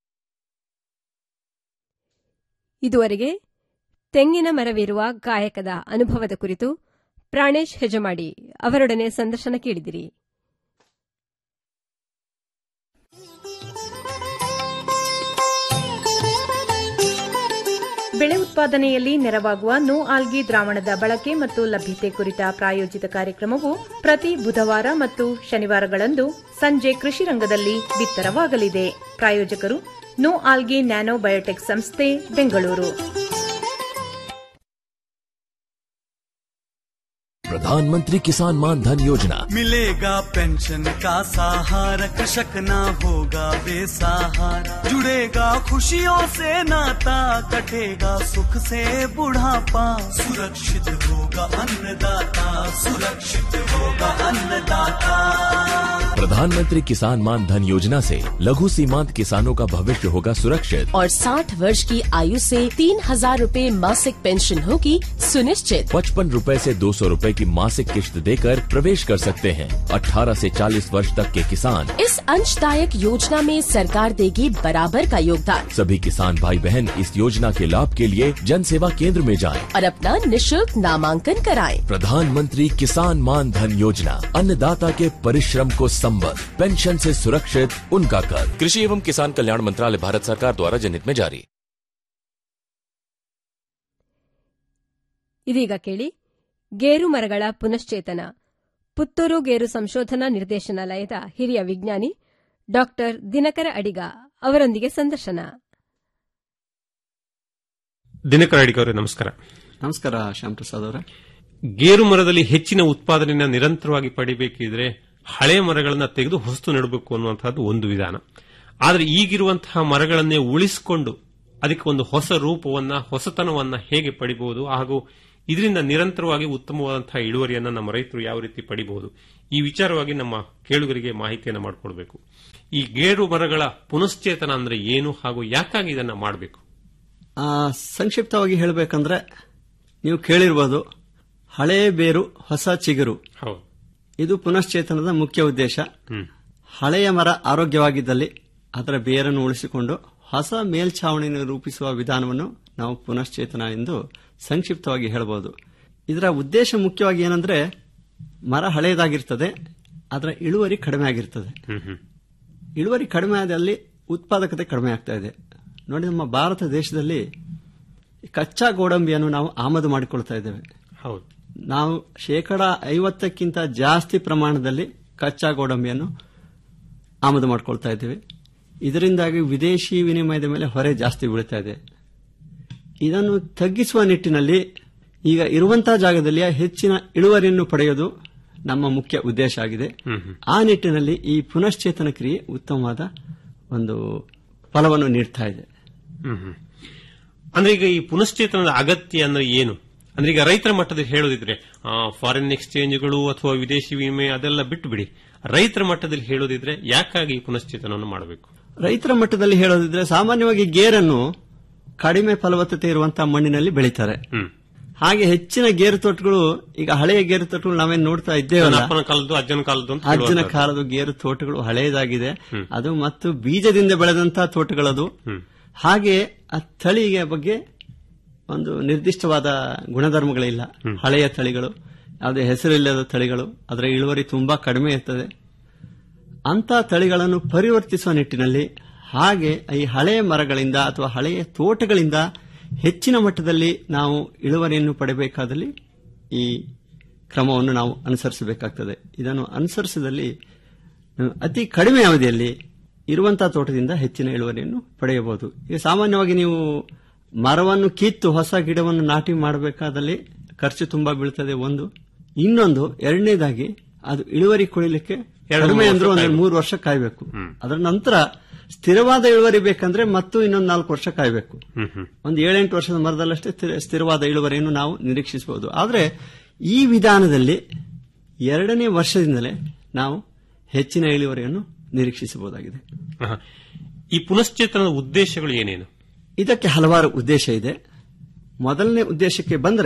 ಇದುವರೆಗೆ ತೆಂಗಿನ ಮರವಿರುವ ಕಾಯಕದ ಅನುಭವದ ಕುರಿತು ಪ್ರಾಣೇಶ್ ಹೆಜಮಾಡಿ ಅವರೊಡನೆ ಸಂದರ್ಶನ ಕೇಳಿದಿರಿ ಬೆಳೆ ಉತ್ಪಾದನೆಯಲ್ಲಿ ನೆರವಾಗುವ ನೋ ಆಲ್ಗಿ ದ್ರಾವಣದ ಬಳಕೆ ಮತ್ತು ಲಭ್ಯತೆ ಕುರಿತ ಪ್ರಾಯೋಜಿತ ಕಾರ್ಯಕ್ರಮವು ಪ್ರತಿ ಬುಧವಾರ ಮತ್ತು ಶನಿವಾರಗಳಂದು ಸಂಜೆ ಕೃಷಿ ರಂಗದಲ್ಲಿ ಬಿತ್ತರವಾಗಲಿದೆ ಪ್ರಾಯೋಜಕರು ನೋ ಆಲ್ಗಿ ನ್ಯಾನೋ ಬಯೋಟೆಕ್ ಸಂಸ್ಥೆ ಬೆಂಗಳೂರು प्रधानमंत्री किसान मान धन योजना मिलेगा पेंशन का सहारा कृषक ना होगा बेसहारा जुड़ेगा खुशियों से नाता कटेगा सुख से बुढ़ापा सुरक्षित होगा अन्नदाता सुरक्षित होगा अन्नदाता प्रधानमंत्री किसान मान धन योजना से लघु सीमांत किसानों का भविष्य होगा सुरक्षित और 60 वर्ष की आयु से तीन हजार रूपए मासिक पेंशन होगी सुनिश्चित पचपन रूपए से दो सौ रूपए की मासिक किश्त देकर प्रवेश कर सकते हैं 18 से 40 वर्ष तक के किसान इस अंशदायक योजना में सरकार देगी बराबर का योगदान सभी किसान भाई बहन इस योजना के लाभ के लिए जन सेवा केंद्र में जाएं। और अपना निशुल्क नामांकन कराएं। प्रधानमंत्री किसान मान धन योजना अन्नदाता के परिश्रम को संबद्ध पेंशन से सुरक्षित उनका कर कृषि एवं किसान कल्याण मंत्रालय भारत सरकार द्वारा जनहित में जारी ಇದೀಗ ಕೇಳಿ ಗೇರು ಮರಗಳ ಪುನಶ್ಚೇತನ ಪುತ್ತೂರು ಗೇರು ಸಂಶೋಧನಾ ನಿರ್ದೇಶನಾಲಯದ ಹಿರಿಯ ವಿಜ್ಞಾನಿ ಡಾಕ್ಟರ್ ದಿನಕರ ಅಡಿಗ ಅವರೊಂದಿಗೆ ಸಂದರ್ಶನ ದಿನಕರ ಅಡಿಗ ಅವರೇ ನಮಸ್ಕಾರ ನಮಸ್ಕಾರ ಶ್ಯಾಮ್ ಪ್ರಸಾದ್ ಅವರೇ ಗೇರು ಮರದಲ್ಲಿ ಹೆಚ್ಚಿನ ಉತ್ಪಾದನೆಯನ್ನು ನಿರಂತರವಾಗಿ ಪಡಿಬೇಕಿದ್ರೆ ಹಳೆಯ ಮರಗಳನ್ನ ತೆಗೆದು ಹೊಸತು ನೆಡಬೇಕು ಅನ್ನುವಂತಹದ್ದು ಒಂದು ವಿಧಾನ ಆದರೆ ಈಗಿರುವಂತಹ ಮರಗಳನ್ನೇ ಉಳಿಸಿಕೊಂಡು ಅದಕ್ಕೆ ಒಂದು ಹೊಸ ರೂಪವನ್ನ ಹೊಸತನವನ್ನ ಹೇಗೆ ಪಡಿಬಹುದು ಹಾಗೂ ಇದರಿಂದ ನಿರಂತರವಾಗಿ ಉತ್ತಮವಾದಂತಹ ಇಳುವರಿಯನ್ನ ನಮ್ಮ ರೈತರು ಯಾವ ರೀತಿ ಪಡಿಬಹುದು ಈ ವಿಚಾರವಾಗಿ ನಮ್ಮ ಕೇಳುಗರಿಗೆ ಮಾಹಿತಿಯನ್ನು ಮಾಡಿಕೊಡ್ಬೇಕು ಈ ಗೇರು ಮರಗಳ ಪುನಶ್ಚೇತನ ಅಂದ್ರೆ ಏನು ಹಾಗೂ ಯಾಕಾಗಿ ಇದನ್ನ ಮಾಡಬೇಕು ಆ, ಸಂಕ್ಷಿಪ್ತವಾಗಿ ಹೇಳಬೇಕಂದ್ರೆ ನೀವು ಕೇಳಿರ್ಬೋದು ಹಳೆ ಬೇರು ಹೊಸ ಚಿಗುರು ಹೌದು ಇದು ಪುನಶ್ಚೇತನದ ಮುಖ್ಯ ಉದ್ದೇಶ ಹ್ಮ್ ಹಳೆಯ ಮರ ಆರೋಗ್ಯವಾಗಿದ್ದಲ್ಲಿ ಅದರ ಬೇರನ್ನು ಉಳಿಸಿಕೊಂಡು ಹೊಸ ಮೇಲ್ಛಾವಣಿಯನ್ನು ರೂಪಿಸುವ ವಿಧಾನವನ್ನು ನಾವು ಪುನಶ್ಚೇತನ ಎಂದು ಸಂಕ್ಷಿಪ್ತವಾಗಿ ಹೇಳಬಹುದು ಇದರ ಉದ್ದೇಶ ಮುಖ್ಯವಾಗಿ ಏನಂದ್ರೆ ಮರ ಹಳೆಯದಾಗಿರ್ತದೆ ಅದರ ಇಳುವರಿ ಕಡಿಮೆ ಆಗಿರ್ತದೆ ಹ್ಮ್ ಹ್ಮ್ ಇಳುವರಿ ಕಡಿಮೆ ಆದಲ್ಲಿ ಉತ್ಪಾದಕತೆ ಕಡಿಮೆ ಆಗ್ತಾ ಇದೆ ನೋಡಿ ನಮ್ಮ ಭಾರತ ದೇಶದಲ್ಲಿ ಕಚ್ಚಾ ಗೋಡಂಬಿಯನ್ನು ನಾವು ಆಮದು ಮಾಡಿಕೊಳ್ತಾ ಇದ್ದೇವೆ ಹೌದು ನಾವು ಶೇಕಡ ಐವತ್ತಕ್ಕಿಂತ ಜಾಸ್ತಿ ಪ್ರಮಾಣದಲ್ಲಿ ಕಚ್ಚಾ ಗೋಡಂಬಿಯನ್ನು ಆಮದು ಮಾಡ್ಕೊಳ್ತಾ ಇದ್ದೇವೆ ಇದರಿಂದಾಗಿ ವಿದೇಶಿ ವಿನಿಮಯದ ಮೇಲೆ ಹೊರೆ ಜಾಸ್ತಿ ಬೀಳ್ತಾ ಇದೆ ಇದನ್ನು ತಗ್ಗಿಸುವ ನಿಟ್ಟಿನಲ್ಲಿ ಈಗ ಇರುವಂತಹ ಜಾಗದಲ್ಲಿ ಹೆಚ್ಚಿನ ಇಳುವರಿಯನ್ನು ಪಡೆಯೋದು ನಮ್ಮ ಮುಖ್ಯ ಉದ್ದೇಶ ಆಗಿದೆ ಹ್ಮ್ ಹ್ಮ್ ಆ ನಿಟ್ಟಿನಲ್ಲಿ ಈ ಪುನಶ್ಚೇತನ ಕ್ರಿಯೆ ಉತ್ತಮವಾದ ಒಂದು ಫಲವನ್ನು ನೀಡ್ತಾ ಇದೆ ಹ್ಮ್ ಹ್ಮ್. ಅಂದ್ರೆ ಈಗ ಈ ಪುನಶ್ಚೇತನದ ಅಗತ್ಯ ಅಂದ್ರೆ ಏನು ಅಂದ್ರೆ ಈಗ ರೈತರ ಮಟ್ಟದಲ್ಲಿ ಹೇಳೋದಿದ್ರೆ ಫಾರಿನ್ ಎಕ್ಸ್ಚೇಂಜ್ಗಳು ಅಥವಾ ವಿದೇಶಿ ವಿಮೆ ಅದೆಲ್ಲ ಬಿಟ್ಟು ಬಿಡಿ ರೈತರ ಮಟ್ಟದಲ್ಲಿ ಹೇಳೋದಿದ್ರೆ ಯಾಕಾಗಿ ಈ ಪುನಶ್ಚೇತನವನ್ನು ಮಾಡಬೇಕು ರೈತರ ಮಟ್ಟದಲ್ಲಿ ಹೇಳೋದಿದ್ರೆ ಸಾಮಾನ್ಯವಾಗಿ ಗೇರನ್ನು ಕಡಿಮೆ ಫಲವತ್ತತೆ ಇರುವಂತಹ ಮಣ್ಣಿನಲ್ಲಿ ಬೆಳೀತಾರೆ ಹ್ಮ್ ಹಾಗೆ ಹೆಚ್ಚಿನ ಗೇರು ತೋಟಗಳು ಈಗ ಹಳೆಯ ಗೇರು ತೋಟಗಳು ನಾವೇನ್ ನೋಡ್ತಾ ನನ್ನ ಇದ್ದೇವಲ್ಲ ಅಪ್ಪನ ಕಾಲದ್ದು ಅಜ್ಜನ ಕಾಲದ್ದು ಅಂತ ಅಜ್ಜನ ಹೇಳುವಂತದ್ದು. ಕಾಲದ ಗೇರು ತೋಟಗಳು ಹಳೆಯದಾಗಿದೆ ಹ್ಮ್. ಅದು ಮತ್ತು ಬೀಜದಿಂದ ಬೆಳೆದಂತಹ ತೋಟಗಳದು ಹ್ಮ್ ಹಾಗೆ ಆ ತಳಿಗೆ ಬಗ್ಗೆ ಒಂದು ನಿರ್ದಿಷ್ಟವಾದ ಗುಣಧರ್ಮಗಳಿಲ್ಲ ಹಳೆಯ ತಳಿಗಳು ಯಾವುದೇ ಹೆಸರಿಲ್ಲದ ತಳಿಗಳು ಅದರ ಇಳುವರಿ ತುಂಬಾ ಕಡಿಮೆ ಇರ್ತದೆ ಅಂತ ತಳಿಗಳನ್ನು ಪರಿವರ್ತಿಸುವ ನಿಟ್ಟಿನಲ್ಲಿ ಹಾಗೆ ಈ ಹಳೆಯ ಮರಗಳಿಂದ ಅಥವಾ ಹಳೆಯ ತೋಟಗಳಿಂದ ಹೆಚ್ಚಿನ ಮಟ್ಟದಲ್ಲಿ ನಾವು ಇಳುವರಿಯನ್ನು ಪಡೆಯಬೇಕಾದಲ್ಲಿ ಈ ಕ್ರಮವನ್ನು ನಾವು ಅನುಸರಿಸಬೇಕಾಗ್ತದೆ ಇದನ್ನು ಅನುಸರಿಸಿದಲ್ಲಿ ನಾವು ಅತಿ ಕಡಿಮೆ ಅವಧಿಯಲ್ಲಿ ಇರುವಂತಹ ತೋಟದಿಂದ ಹೆಚ್ಚಿನ ಇಳುವರಿಯನ್ನು ಪಡೆಯಬಹುದು ಈಗ ಸಾಮಾನ್ಯವಾಗಿ ನೀವು ಮರವನ್ನು ಕಿತ್ತು ಹೊಸ ಗಿಡವನ್ನು ನಾಟಿ ಮಾಡಬೇಕಾದಲ್ಲಿ ಖರ್ಚು ತುಂಬಾ ಬೀಳ್ತದೆ ಒಂದು ಇನ್ನೊಂದು ಎರಡನೇದಾಗಿ ಅದು ಇಳುವರಿ ಕೊಡಲಿಕ್ಕೆ ಎರಡು ಕಡಿಮೆ ಮೂರು ಅಂದ್ರೆ ವರ್ಷ ಒಂದು ಕಾಯ್ಬೇಕು. ಮೂರು ವರ್ಷ ಕಾಯಬೇಕು ಅದರ ನಂತರ ಸ್ಥಿರವಾದ ಇಳುವರಿ ಬೇಕಂದ್ರೆ ಮತ್ತು ಇನ್ನೊಂದು ನಾಲ್ಕು ವರ್ಷ ಕಾಯಬೇಕು ಹ್ಮ್ ಹ್ಮ್ ಒಂದು ಏಳೆಂಟು ವರ್ಷದ ಮರದಲ್ಲಷ್ಟೇ ಸ್ಥಿರ- ಸ್ಥಿರವಾದ ಇಳುವರಿಯನ್ನು ನಾವು ನಿರೀಕ್ಷಿಸಬಹುದು ಆದರೆ ಈ ವಿಧಾನದಲ್ಲಿ ಎರಡನೇ ವರ್ಷದಿಂದಲೇ ನಾವು ಹೆಚ್ಚಿನ ಇಳುವರಿಯನ್ನು ನಿರೀಕ್ಷಿಸಬಹುದಾಗಿದೆ ಆಹಾ. ಈ ಪುನಶ್ಚೇತನದ ಉದ್ದೇಶಗಳು ಏನೇನು ಇದಕ್ಕೆ ಹಲವಾರು ಉದ್ದೇಶ ಇದೆ ಮೊದಲನೇ ಉದ್ದೇಶಕ್ಕೆ ಬಂದರೆ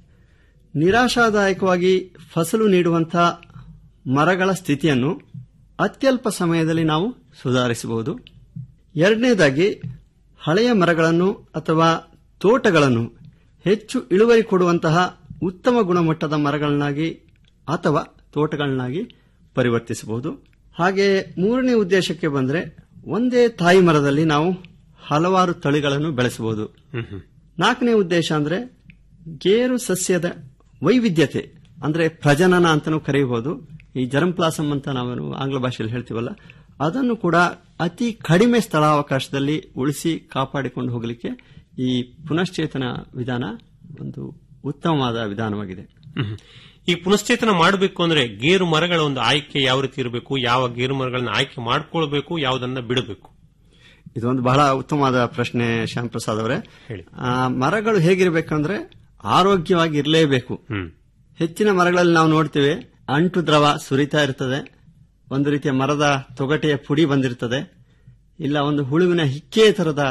ನಿರಾಶಾದಾಯಕವಾಗಿ ಫಸಲು ನೀಡುವಂತಹ ಮರಗಳ ಸ್ಥಿತಿಯನ್ನು ಅತ್ಯಲ್ಪ ಸಮಯದಲ್ಲಿ ನಾವು ಸುಧಾರಿಸಬಹುದು ಎರಡನೇದಾಗಿ ಹಳೆಯ ಮರಗಳನ್ನು ಅಥವಾ ತೋಟಗಳನ್ನು ಹೆಚ್ಚು ಇಳುವರಿ ಕೊಡುವಂತಹ ಉತ್ತಮ ಗುಣಮಟ್ಟದ ಮರಗಳನ್ನಾಗಿ ಅಥವಾ ತೋಟಗಳನ್ನಾಗಿ ಪರಿವರ್ತಿಸಬಹುದು ಹಾಗೆ ಮೂರನೇ ಉದ್ದೇಶಕ್ಕೆ ಬಂದರೆ ಒಂದೇ ತಾಯಿ ಮರದಲ್ಲಿ ನಾವು ಹಲವಾರು ತಳಿಗಳನ್ನು ಬೆಳೆಸಬಹುದು ಹ್ಮ್ ಹ್ಮ್ ನಾಲ್ಕನೇ ಉದ್ದೇಶ ಅಂದ್ರೆ ಗೇರು ಸಸ್ಯದ ವೈವಿಧ್ಯತೆ ಅಂದ್ರೆ ಪ್ರಜನನ ಅಂತಾನೂ ಕರೆಯಬಹುದು ಈ ಜರಂ ಪ್ಲಾಸಮ್ ಅಂತ ನಾವು ಆಂಗ್ಲ ಭಾಷೆಯಲ್ಲಿ ಹೇಳ್ತೀವಲ್ಲ ಅದನ್ನು ಕೂಡ ಅತಿ ಕಡಿಮೆ ಸ್ಥಳಾವಕಾಶದಲ್ಲಿ ಉಳಿಸಿ ಕಾಪಾಡಿಕೊಂಡು ಹೋಗಲಿಕ್ಕೆ ಈ ಪುನಶ್ಚೇತನ ವಿಧಾನ ಒಂದು ಉತ್ತಮವಾದ ವಿಧಾನವಾಗಿದೆ ಹ್ಮ್ ಹ್ಮ್. ಈ ಪುನಶ್ಚೇತನ ಮಾಡಬೇಕು ಅಂದ್ರೆ ಗೇರು ಮರಗಳ ಒಂದು ಆಯ್ಕೆ ಯಾವ ರೀತಿ ಇರಬೇಕು ಯಾವ ಗೇರು ಮರಗಳನ್ನ ಆಯ್ಕೆ ಮಾಡ್ಕೊಳ್ಬೇಕು ಯಾವುದನ್ನ ಬಿಡಬೇಕು ಇದೊಂದು ಬಹಳ ಉತ್ತಮವಾದ ಪ್ರಶ್ನೆ ಶ್ಯಾಮ್ ಪ್ರಸಾದ್ ಅವರೇ ಹೇಳಿ. ಆ, ಮರಗಳು ಹೇಗಿರಬೇಕಂದ್ರೆ ಆರೋಗ್ಯವಾಗಿ ಇರಲೇಬೇಕು ಹ್ಮ್ ಹೆಚ್ಚಿನ ಮರಗಳಲ್ಲಿ ನಾವು ನೋಡ್ತೇವೆ ಅಂಟು ದ್ರವ ಸುರಿತಾ ಇರ್ತದೆ ಒಂದು ರೀತಿಯ ಮರದ ತೊಗಟೆಯ ಪುಡಿ ಬಂದಿರ್ತದೆ ಇಲ್ಲ ಒಂದು ಹುಳುವಿನ ಹಿಕ್ಕೆ ತರದ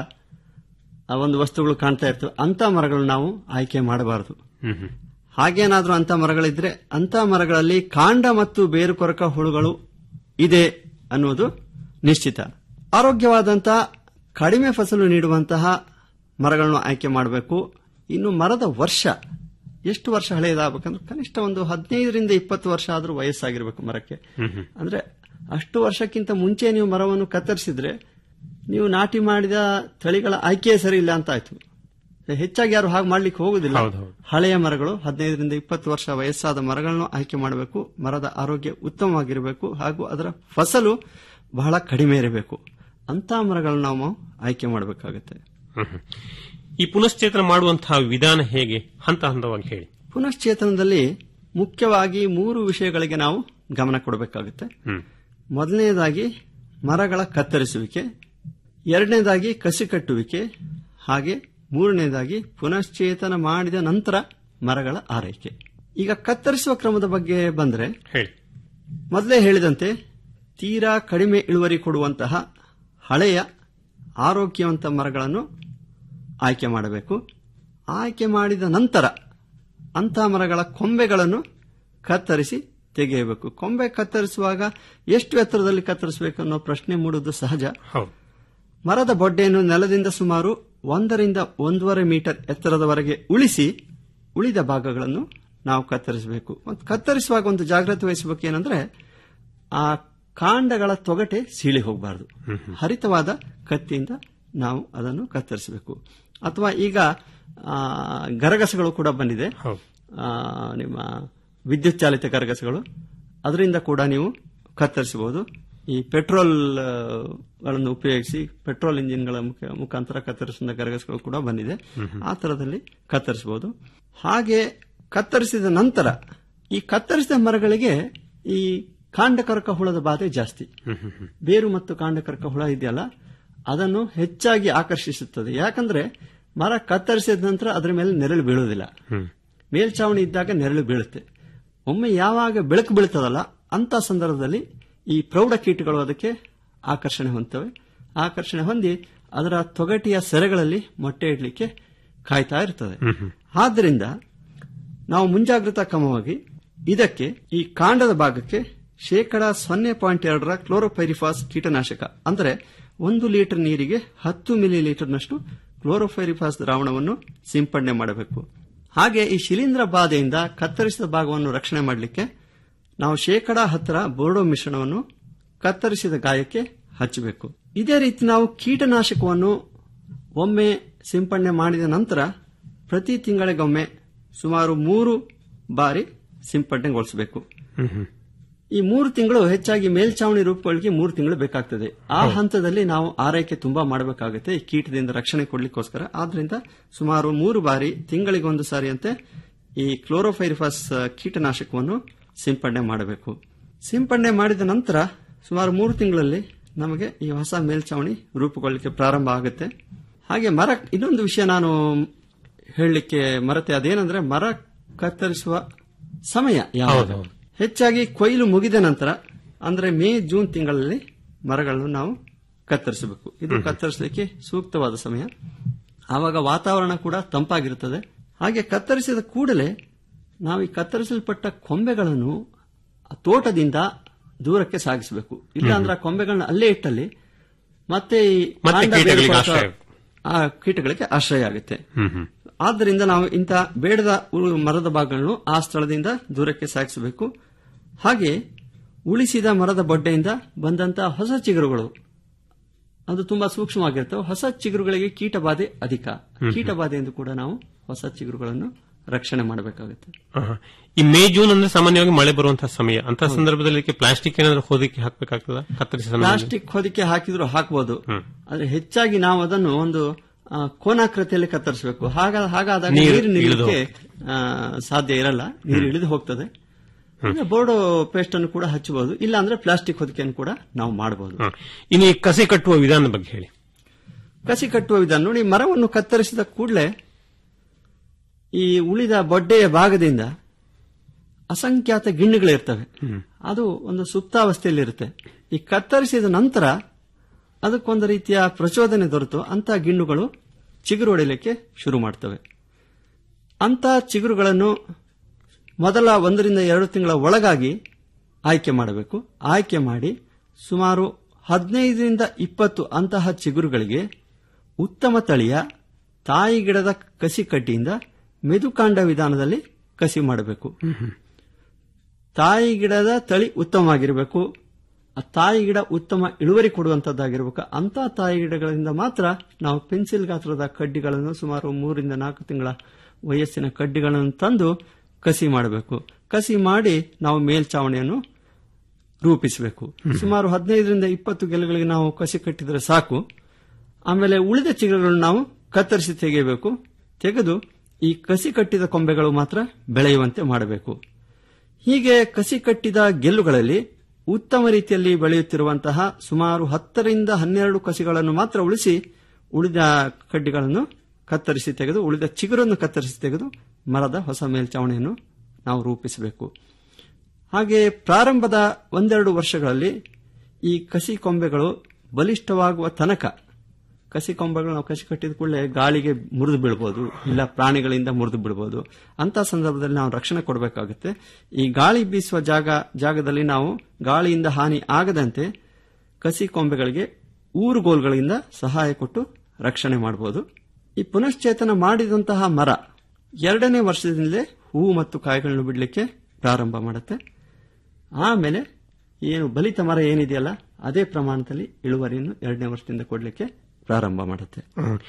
ಆ ಒಂದು ವಸ್ತುಗಳು ಕಾಣ್ತಾ ಇರ್ತವೆ ಅಂತ ಮರಗಳು ನಾವು ಆಯ್ಕೆ ಮಾಡಬಾರದು ಹ್ಮ್ ಹ್ಮ್ ಹಾಗೇನಾದ್ರೂ ಅಂತ ಮರಗಳಿದ್ರೆ ಅಂತ ಮರಗಳಲ್ಲಿ ಕಾಂಡ ಮತ್ತು ಬೇರು ಕೊರಕ ಹುಳುಗಳು ಇದೆ ಅನ್ನುವುದು ನಿಶ್ಚಿತ ಆರೋಗ್ಯವಾದಂತಹ ಕಡಿಮೆ ಫಸಲು ನೀಡುವಂತಹ ಮರಗಳನ್ನು ಆಯ್ಕೆ ಮಾಡಬೇಕು ಇನ್ನು ಮರದ ವರ್ಷ ಎಷ್ಟು ವರ್ಷ ಹಳೆಯದಾಗಬೇಕಂದ್ರೆ ಕನಿಷ್ಠ ಒಂದು ಹದಿನೈದರಿಂದ ಇಪ್ಪತ್ತು ವರ್ಷ ಆದರೂ ವಯಸ್ಸಾಗಿರ್ಬೇಕು ಮರಕ್ಕೆ ಹ್ಮ್ ಹ್ಮ್ ಅಂದ್ರೆ ಅಷ್ಟು ವರ್ಷಕ್ಕಿಂತ ಮುಂಚೆ ನೀವು ಮರವನ್ನು ಕತ್ತರಿಸಿದ್ರೆ ನೀವು ನಾಟಿ ಮಾಡಿದ ತಳಿಗಳ ಆಯ್ಕೆ ಸರಿ ಇಲ್ಲ ಅಂತ ಆಯ್ತು ಹೆಚ್ಚಾಗಿ ಯಾರು ಹಾಗೆ ಮಾಡ್ಲಿಕ್ಕೆ ಹೋಗುದಿಲ್ಲ ಹೌದು, ಹೌದು. ಹಳೆಯ ಮರಗಳು ಹದಿನೈದರಿಂದ ಇಪ್ಪತ್ತು ವರ್ಷ ವಯಸ್ಸಾದ ಮರಗಳನ್ನು ಆಯ್ಕೆ ಮಾಡಬೇಕು ಮರದ ಆರೋಗ್ಯ ಉತ್ತಮವಾಗಿರಬೇಕು ಹಾಗೂ ಅದರ ಫಸಲು ಬಹಳ ಕಡಿಮೆ ಇರಬೇಕು ಅಂತ ಮರಗಳನ್ನು ನಾವು ಆಯ್ಕೆ ಮಾಡಬೇಕಾಗುತ್ತೆ ಹ್ಮ್ ಹ್ಮ್. ಈ ಪುನಶ್ಚೇತನ ಮಾಡುವಂತಹ ವಿಧಾನ ಹೇಗೆ ಹಂತ ಹಂತವಾಗಿ ಹೇಳಿ ಪುನಶ್ಚೇತನದಲ್ಲಿ ಮುಖ್ಯವಾಗಿ ಮೂರು ವಿಷಯಗಳಿಗೆ ನಾವು ಗಮನ ಕೊಡಬೇಕಾಗುತ್ತೆ ಹ್ಮ್ ಮೊದಲನೇದಾಗಿ ಮರಗಳ ಕತ್ತರಿಸುವಿಕೆ ಎರಡನೇದಾಗಿ ಕಸಿ ಕಟ್ಟುವಿಕೆ ಹಾಗೆ ಮೂರನೇದಾಗಿ ಪುನಶ್ಚೇತನ ಮಾಡಿದ ನಂತರ ಮರಗಳ ಆರೈಕೆ ಈಗ ಕತ್ತರಿಸುವ ಕ್ರಮದ ಬಗ್ಗೆ ಬಂದ್ರೆ ಹೇಳಿ ಮೊದಲೇ ಹೇಳಿದಂತೆ ತೀರಾ ಕಡಿಮೆ ಇಳುವರಿ ಕೊಡುವಂತಹ ಹಳೆಯ ಆರೋಗ್ಯವಂತ ಮರಗಳನ್ನು ಆಯ್ಕೆ ಮಾಡಬೇಕು ಆಯ್ಕೆ ಮಾಡಿದ ನಂತರ ಅಂತಹ ಮರಗಳ ಕೊಂಬೆಗಳನ್ನು ಕತ್ತರಿಸಿ ತೆಗೆಯಬೇಕು ಕೊಂಬೆ ಕತ್ತರಿಸುವಾಗ ಎಷ್ಟು ಎತ್ತರದಲ್ಲಿ ಕತ್ತರಿಸಬೇಕು ಅನ್ನೋ ಪ್ರಶ್ನೆ ಮೂಡುವುದು ಸಹಜ ಹೌದು ಮರದ ಬೊಡ್ಡೆಯನ್ನು ನೆಲದಿಂದ ಸುಮಾರು ಒಂದರಿಂದ ಒಂದೂವರೆ ಮೀಟರ್ ಎತ್ತರದವರೆಗೆ ಉಳಿಸಿ ಉಳಿದ ಭಾಗಗಳನ್ನು ನಾವು ಕತ್ತರಿಸಬೇಕು ಮತ್ತು ಕತ್ತರಿಸುವಾಗ ಒಂದು ಜಾಗ್ರತೆ ವಹಿಸಬೇಕು ಏನಂದ್ರೆ ಆ ಕಾಂಡಗಳ ತೊಗಟೆ ಸೀಳಿ ಹೋಗಬಾರದು ಹರಿತವಾದ ಕತ್ತಿಯಿಂದ ನಾವು ಅದನ್ನು ಕತ್ತರಿಸಬೇಕು ಅಥವಾ ಈಗ ಆ, ಗರಗಸಗಳು ಕೂಡ ಬಂದಿದೆ ಆ, ನಿಮ್ಮ ವಿದ್ಯುತ್ ಚಾಲಿತ ಗರಗಸಗಳು ಅದರಿಂದ ಕೂಡ ನೀವು ಕತ್ತರಿಸಬಹುದು ಈ ಪೆಟ್ರೋಲ್ ಆ, ಗಳನ್ನು ಉಪಯೋಗಿಸಿ ಪೆಟ್ರೋಲ್ ಇಂಜಿನ್ಗಳ ಮುಖ- ಮುಖಾಂತರ ಕತ್ತರಿಸಿದ ಗರಗಸಗಳು ಕೂಡ ಬಂದಿದೆ ಆ ತರದಲ್ಲಿ ಕತ್ತರಿಸಬಹುದು ಹಾಗೆ ಕತ್ತರಿಸಿದ ನಂತರ ಈ ಕತ್ತರಿಸಿದ ಮರಗಳಿಗೆ ಈ ಕಾಂಡಕರಕ ಹುಳದ ಬಾಧೆ ಜಾಸ್ತಿ ಬೇರು ಮತ್ತು ಕಾಂಡಕರಕ ಹುಳ ಇದೆಯಲ್ಲ ಅದನ್ನು ಹೆಚ್ಚಾಗಿ ಆಕರ್ಷಿಸುತ್ತದೆ ಯಾಕಂದ್ರೆ ಮರ ಕತ್ತರಿಸಿದ ನಂತರ ಅದರ ಮೇಲೆ ನೆರಳು ಬೀಳುವುದಿಲ್ಲ ಮೇಲ್ಚಾವಣಿ ಇದ್ದಾಗ ನೆರಳು ಬೀಳುತ್ತೆ ಒಮ್ಮೆ ಯಾವಾಗ ಬೆಳಕು ಬೀಳ್ತದಲ್ಲ ಅಂತ ಸಂದರ್ಭದಲ್ಲಿ ಈ ಪ್ರೌಢ ಕೀಟಗಳು ಅದಕ್ಕೆ ಆಕರ್ಷಣೆ ಹೊಂದ್ತವೆ ಆಕರ್ಷಣೆ ಹೊಂದಿ ಅದರ ತೊಗಟಿಯ ಸೆರೆಗಳಲ್ಲಿ ಮೊಟ್ಟೆ ಇಡಲಿಕ್ಕೆ ಕಾಯ್ತಾ ಇರ್ತದೆ ಆದ್ದರಿಂದ ನಾವು ಮುಂಜಾಗ್ರತಾ ಕ್ರಮವಾಗಿ ಇದಕ್ಕೆ ಈ ಕಾಂಡದ ಭಾಗಕ್ಕೆ ಶೇಕಡ ಸೊನ್ನೆ ಪಾಯಿಂಟ್ ಎರಡರ ಕ್ಲೋರೋಪೈರಿಫಾಸ್ ಕೀಟನಾಶಕ ಅಂದರೆ ಒಂದು ಲೀಟರ್ ನೀರಿಗೆ ಹತ್ತು ಮಿಲಿ ಲೀಟರ್ನಷ್ಟು ಕ್ಲೋರೋಫೈರಿಫಾಸ್ ದ್ರಾವಣವನ್ನು ಸಿಂಪಡಣೆ ಮಾಡಬೇಕು ಹಾಗೆ ಈ ಶಿಲೀಂಧ್ರ ಬಾಧೆಯಿಂದ ಕತ್ತರಿಸಿದ ಭಾಗವನ್ನು ರಕ್ಷಣೆ ಮಾಡಲಿಕ್ಕೆ ನಾವು ಶೇಕಡ ಹತ್ತರ ಬೋರ್ಡೋ ಮಿಶ್ರಣವನ್ನು ಕತ್ತರಿಸಿದ ಗಾಯಕ್ಕೆ ಹಚ್ಚಬೇಕು ಇದೇ ರೀತಿ ನಾವು ಕೀಟನಾಶಕವನ್ನು ಒಮ್ಮೆ ಸಿಂಪಡಣೆ ಮಾಡಿದ ನಂತರ ಪ್ರತಿ ತಿಂಗಳಿಗೊಮ್ಮೆ ಸುಮಾರು ಮೂರು ಬಾರಿ ಸಿಂಪಡಣೆಗೊಳಿಸಬೇಕು ಈ ಮೂರು ತಿಂಗಳು ಹೆಚ್ಚಾಗಿ ಮೇಲ್ಚಾವಣಿ ರೂಪಗಳಿಗೆ ಮೂರು ತಿಂಗಳು ಬೇಕಾಗ್ತದೆ ಆ ಹಂತದಲ್ಲಿ ನಾವು ಆರೈಕೆ ತುಂಬಾ ಮಾಡಬೇಕಾಗುತ್ತೆ ಈ ಕೀಟದಿಂದ ರಕ್ಷಣೆ ಕೊಡ್ಲಿಕ್ಕೋಸ್ಕರ ಆದ್ರಿಂದ ಸುಮಾರು ಮೂರು ಬಾರಿ ತಿಂಗಳಿಗೊಂದು ಸಾರಿಯಂತೆ ಈ ಕ್ಲೋರೋಫೈರಿಫಾಸ್ ಆ, ಕೀಟನಾಶಕವನ್ನು ಸಿಂಪಡಣೆ ಮಾಡಬೇಕು ಸಿಂಪಡಣೆ ಮಾಡಿದ ನಂತರ ಸುಮಾರು ಮೂರು ತಿಂಗಳಲ್ಲಿ ನಮಗೆ ಈ ಹೊಸ ಮೇಲ್ಚಾವಣಿ ರೂಪುಗೊಳ್ಳಲಿಕ್ಕೆ ಪ್ರಾರಂಭ ಆಗುತ್ತೆ ಹಾಗೆ ಮರ ಇನ್ನೊಂದು ವಿಷಯ ನಾನು ಹೇಳಲಿಕ್ಕೆ ಮರತೆ ಅದೇನಂದ್ರೆ ಮರ ಕತ್ತರಿಸುವ ಸಮಯ ಯಾವುದು ಹೆಚ್ಚಾಗಿ ಕೊಯ್ಲು ಮುಗಿದ ನಂತರ ಅಂದ್ರೆ ಮೇ ಜೂನ್ ತಿಂಗಳಲ್ಲಿ ಮರಗಳನ್ನು ನಾವು ಕತ್ತರಿಸಬೇಕು ಇದು ಕತ್ತರಿಸಲಿಕ್ಕೆ ಸೂಕ್ತವಾದ ಸಮಯ ಆವಾಗ ವಾತಾವರಣ ಕೂಡ ತಂಪಾಗಿರುತ್ತದೆ ಹಾಗೆ ಕತ್ತರಿಸಿದ ಕೂಡಲೇ ನಾವು ಈ ಕತ್ತರಿಸಲ್ಪಟ್ಟ ಕೊಂಬೆಗಳನ್ನು ಆ ತೋಟದಿಂದ ದೂರಕ್ಕೆ ಸಾಗಿಸಬೇಕು ಇಲ್ಲ ಅಂದ್ರೆ ಆ ಕೊಂಬೆಗಳನ್ನ ಅಲ್ಲೇ ಇಟ್ಟಲ್ಲಿ ಮತ್ತೆ ಈ ಮತ್ತೆ ಕಾಂಡ ಕೀಟಗಳಿಗೆ ಬೇರ್ಪಟ್ಟ ಆಶ್ರಯ. ಆ ಕೀಟಗಳಿಗೆ ಆಶ್ರಯ ಆಗುತ್ತೆ ಹ್ಮ್ ಹ್ಮ್ ಆದ್ದರಿಂದ ನಾವು ಇಂಥ ಬೇಡದ ಉಳು- ಮರದ ಭಾಗಗಳನ್ನು ಆ ಸ್ಥಳದಿಂದ ದೂರಕ್ಕೆ ಸಾಗಿಸಬೇಕು ಹಾಗೆ ಉಳಿಸಿದ ಮರದ ಬೊಡ್ಡೆಯಿಂದ ಬಂದಂತಹ ಹೊಸ ಚಿಗುರುಗಳು ಅದು ತುಂಬಾ ಸೂಕ್ಷ್ಮವಾಗಿರ್ತವೆ ಹೊಸ ಚಿಗುರುಗಳಿಗೆ ಕೀಟ ಬಾಧೆ ಅಧಿಕ ಹ್ಮ್. ಕೀಟ ಬಾಧೆಯಿಂದ ಕೂಡ ನಾವು ಹೊಸ ಚಿಗುರುಗಳನ್ನು ರಕ್ಷಣೆ ಮಾಡಬೇಕಾಗುತ್ತೆ ಆಹಾ. ಈ ಮೇ ಜೂನ್ ಅಂದ್ರೆ ಸಾಮಾನ್ಯವಾಗಿ ಮಳೆ ಬರುವಂತಹ ಸಮಯ ಅಂತ ಸಂದರ್ಭದಲ್ಲಿ ಇದಕ್ಕೆ ಪ್ಲಾಸ್ಟಿಕ್ ಏನಾದ್ರೂ ಹೊದಿಕೆ ಹಾಕಬೇಕಾಗ್ತದ ಕತ್ತರಿಸಿದ ಸಮಯದಲ್ಲಿ? ಪ್ಲಾಸ್ಟಿಕ್ ಹೊದಿಕೆ ಹಾಕಿದ್ರು ಹಾಕಬಹುದು ಆದ್ರೆ ಹೆಚ್ಚಾಗಿ ನಾವು ಅದನ್ನು ಒಂದು ಆ, ಕೋನಾಕೃತಿಯಲ್ಲಿ ಕತ್ತರಿಸಬೇಕು ಹಾಗ ಹಾಗಾದಾಗ ನೀರು ನೀರು ಇಳಿದು ನಿಲ್ಲಕ್ಕೆ ಆ, ಸಾಧ್ಯ ಇರಲ್ಲ ನೀರು ಇಳಿದು ಹೋಗ್ತದೆ ಅಂದ್ರೆ ಬೋರ್ಡೋ ಪೇಸ್ಟ್ ಅನ್ನು ಕೂಡ ಹಚ್ಚಬಹುದು ಇಲ್ಲ ಅಂದ್ರೆ ಪ್ಲಾಸ್ಟಿಕ್ ಹೊದಿಕೆಯನ್ನು ಕೂಡ ನಾವು ಮಾಡಬಹುದು ಹ. ಇನ್ನು ಈ ಕಸಿ ಕಟ್ಟುವ ವಿಧಾನದ ಬಗ್ಗೆ ಹೇಳಿ ಕಸಿ ಕಟ್ಟುವ ವಿಧಾನ ನೋಡಿ ಮರವನ್ನು ಕತ್ತರಿಸಿದ ಕೂಡಲೇ ಈ ಉಳಿದ ಬೊಡ್ಡೆಯ ಭಾಗದಿಂದ ಅಸಂಖ್ಯಾತ ಗಿಣ್ಣುಗಳಿರ್ತವೆ ಅದು ಒಂದು ಸುಪ್ತಾವಸ್ಥೆಯಲ್ಲಿರುತ್ತೆ ಈ ಕತ್ತರಿಸಿದ ನಂತರ ಅದಕ್ಕೊಂದು ರೀತಿಯ ಪ್ರಚೋದನೆ ದೊರೆತು ಅಂತ ಗಿಣ್ಣುಗಳು ಚಿಗುರು ಹೊಡೆಯಲಿಕ್ಕೆ ಶುರು ಮಾಡ್ತವೆ ಅಂತ ಚಿಗುರುಗಳನ್ನು ಮೊದಲ ಒಂದರಿಂದ ಎರಡು ತಿಂಗಳ ಒಳಗಾಗಿ ಆಯ್ಕೆ ಮಾಡಬೇಕು ಆಯ್ಕೆ ಮಾಡಿ ಸುಮಾರು ಹದಿನೈದರಿಂದ ಇಪ್ಪತ್ತು ಅಂತಹ ಚಿಗುರುಗಳಿಗೆ ಉತ್ತಮ ತಳಿಯ ತಾಯಿ ಗಿಡದ ಕಸಿ ಕಡ್ಡಿಯಿಂದ ಮೆದುಕಾಂಡ ವಿಧಾನದಲ್ಲಿ ಕಸಿ ಮಾಡಬೇಕು ತಾಯಿ ಗಿಡದ ತಳಿ ಉತ್ತಮವಾಗಿರಬೇಕು ಆ ತಾಯಿ ಗಿಡ ಉತ್ತಮ ಇಳುವರಿ ಕೊಡುವಂತದ್ದಾಗಿರ್ಬೇಕು ಅಂತ ತಾಯಿ ಗಿಡಗಳಿಂದ ಮಾತ್ರ ನಾವು ಪೆನ್ಸಿಲ್ ಗಾತ್ರದ ಕಡ್ಡಿಗಳನ್ನು ಸುಮಾರು ಮೂರಿಂದ ನಾಲ್ಕು ತಿಂಗಳ ವಯಸ್ಸಿನ ಕಡ್ಡಿಗಳನ್ನು ತಂದು ಕಸಿ ಮಾಡಬೇಕು ಕಸಿ ಮಾಡಿ ನಾವು ಮೇಲ್ಚಾವಣಿಯನ್ನು ರೂಪಿಸಬೇಕು ಸುಮಾರು ಹದಿನೈದರಿಂದ ಇಪ್ಪತ್ತು ಗೆಲೆಗಳಿಗೆ ನಾವು ಕಸಿ ಕಟ್ಟಿದರೆ ಸಾಕು ಆಮೇಲೆ ಉಳಿದ ಚಿಗುರುಗಳನ್ನು ನಾವು ಕತ್ತರಿಸಿ ತೆಗೆಯಬೇಕು ತೆಗೆದು ಈ ಕಸಿ ಕಟ್ಟಿದ ಕೊಂಬೆಗಳು ಮಾತ್ರ ಬೆಳೆಯುವಂತೆ ಮಾಡಬೇಕು ಹೀಗೆ ಕಸಿ ಕಟ್ಟಿದ ಗೆಲ್ಲುಗಳಲ್ಲಿ ಉತ್ತಮ ರೀತಿಯಲ್ಲಿ ಬೆಳೆಯುತ್ತಿರುವಂತಹ ಸುಮಾರು ಹತ್ತರಿಂದ ಹನ್ನೆರಡು ಕಸಿಗಳನ್ನು ಮಾತ್ರ ಉಳಿಸಿ ಉಳಿದ ಕಡ್ಡಿಗಳನ್ನು ಕತ್ತರಿಸಿ ತೆಗೆದು ಉಳಿದ ಚಿಗುರನ್ನು ಕತ್ತರಿಸಿ ತೆಗೆದು ಮರದ ಹೊಸ ಮೇಲ್ಚಾವಣಿಯನ್ನು ನಾವು ರೂಪಿಸಬೇಕು ಹಾಗೆ ಪ್ರಾರಂಭದ ಒಂದೆರಡು ವರ್ಷಗಳಲ್ಲಿ ಈ ಕಸಿ ಕೊಂಬೆಗಳು ಬಲಿಷ್ಠವಾಗುವ ತನಕ ಕಸಿ ಕೊಂಬೆಗಳು ನಾವು ಕಸಿ ಕಟ್ಟಿದ ಕೂಡಲೇ ಗಾಳಿಗೆ ಮುರಿದು ಬೀಳ್ಬೋದು ಇಲ್ಲ ಪ್ರಾಣಿಗಳಿಂದ ಮುರಿದು ಬೀಳ್ಬೋದು ಅಂತ ಸಂದರ್ಭದಲ್ಲಿ ನಾವು ರಕ್ಷಣೆ ಕೊಡಬೇಕಾಗುತ್ತೆ ಈ ಗಾಳಿ ಬೀಸುವ ಜಾಗ ಜಾಗದಲ್ಲಿ ನಾವು ಗಾಳಿಯಿಂದ ಹಾನಿ ಆಗದಂತೆ ಕಸಿ ಕೊಂಬೆಗಳಿಗೆ ಊರುಗೋಲ್ಗಳಿಂದ ಸಹಾಯ ಕೊಟ್ಟು ರಕ್ಷಣೆ ಮಾಡಬಹುದು ಈ ಪುನಶ್ಚೇತನ ಮಾಡಿದಂತಹ ಮರ ಎರಡನೇ ವರ್ಷದಿಂದಲೇ ಹೂವು ಮತ್ತು ಕಾಯಿಗಳನ್ನು ಬಿಡಲಿಕ್ಕೆ ಪ್ರಾರಂಭ ಮಾಡುತ್ತೆ ಆಮೇಲೆ ಏನು ಬಲಿತ ಮರ ಏನಿದೆಯಲ್ಲ ಅದೇ ಪ್ರಮಾಣದಲ್ಲಿ ಇಳುವರಿಯನ್ನು ಎರಡನೇ ವರ್ಷದಿಂದ ಕೊಡಲಿಕ್ಕೆ ಪ್ರಾರಂಭ ಮಾಡುತ್ತೆ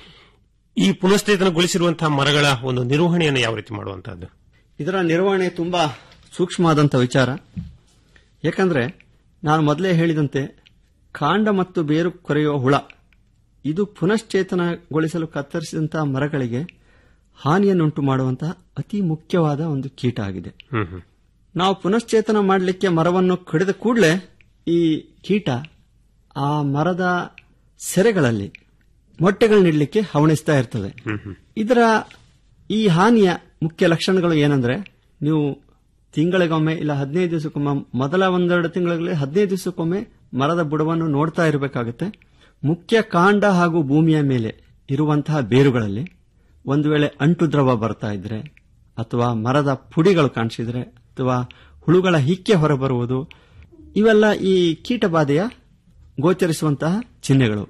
ಈ ಪುನಶ್ಚೇತನಗೊಳಿಸಿರುವಂತಹ ಮರಗಳ ಒಂದು ನಿರ್ವಹಣೆಯನ್ನು ಯಾವ ರೀತಿ ಮಾಡುವಂತಹದ್ದು ಇದರ ನಿರ್ವಹಣೆ ತುಂಬಾ ಸೂಕ್ಷ್ಮವಾದಂಥ ವಿಚಾರ ಯಾಕಂದ್ರೆ ನಾನು ಮೊದಲೇ ಹೇಳಿದಂತೆ ಕಾಂಡ ಮತ್ತು ಬೇರು ಕೊರೆಯುವ ಹುಳ ಇದು ಪುನಶ್ಚೇತನಗೊಳಿಸಲು ಕತ್ತರಿಸಿದಂತಹ ಮರಗಳಿಗೆ ಹಾನಿಯನ್ನುಂಟು ಮಾಡುವಂತಹ ಅತಿ ಮುಖ್ಯವಾದ ಒಂದು ಕೀಟ ಆಗಿದೆ ನಾವು ಪುನಶ್ಚೇತನ ಮಾಡಲಿಕ್ಕೆ ಮರವನ್ನು ಕಡಿದ ಕೂಡಲೇ ಈ ಕೀಟ ಆ ಮರದ ಸೆರೆಗಳಲ್ಲಿ ಮೊಟ್ಟೆಗಳನ್ನಿಡಲಿಕ್ಕೆ ಹವಣಿಸ್ತಾ ಇರ್ತದೆ ಇದರ ಈ ಹಾನಿಯ ಮುಖ್ಯ ಲಕ್ಷಣಗಳು ಏನಂದ್ರೆ ನೀವು ತಿಂಗಳಿಗೊಮ್ಮೆ ಇಲ್ಲ ಹದಿನೈದು ದಿವಸಕ್ಕೊಮ್ಮೆ ಮೊದಲ ಒಂದೆರಡು ತಿಂಗಳಲ್ಲಿ ಹದಿನೈದು ದಿವಸಕ್ಕೊಮ್ಮೆ ಮರದ ಬುಡವನ್ನು ನೋಡ್ತಾ ಇರಬೇಕಾಗುತ್ತೆ ಮುಖ್ಯ ಕಾಂಡ ಹಾಗೂ ಭೂಮಿಯ ಮೇಲೆ ಇರುವಂತಹ ಬೇರುಗಳಲ್ಲಿ ಒಂದು ವೇಳೆ ಅಂಟು ದ್ರವ ಬರ್ತಾ ಇದ್ರೆ ಅಥವಾ ಮರದ ಪುಡಿಗಳು ಕಾಣಿಸಿದ್ರೆ ಅಥವಾ ಹುಳುಗಳ ಹಿಕ್ಕೆ ಹೊರಬರುವುದು ಇವೆಲ್ಲ ಈ ಕೀಟಬಾಧೆಯ ಗೋಚರಿಸುವಂತಹ ಚಿಹ್ನೆಗಳು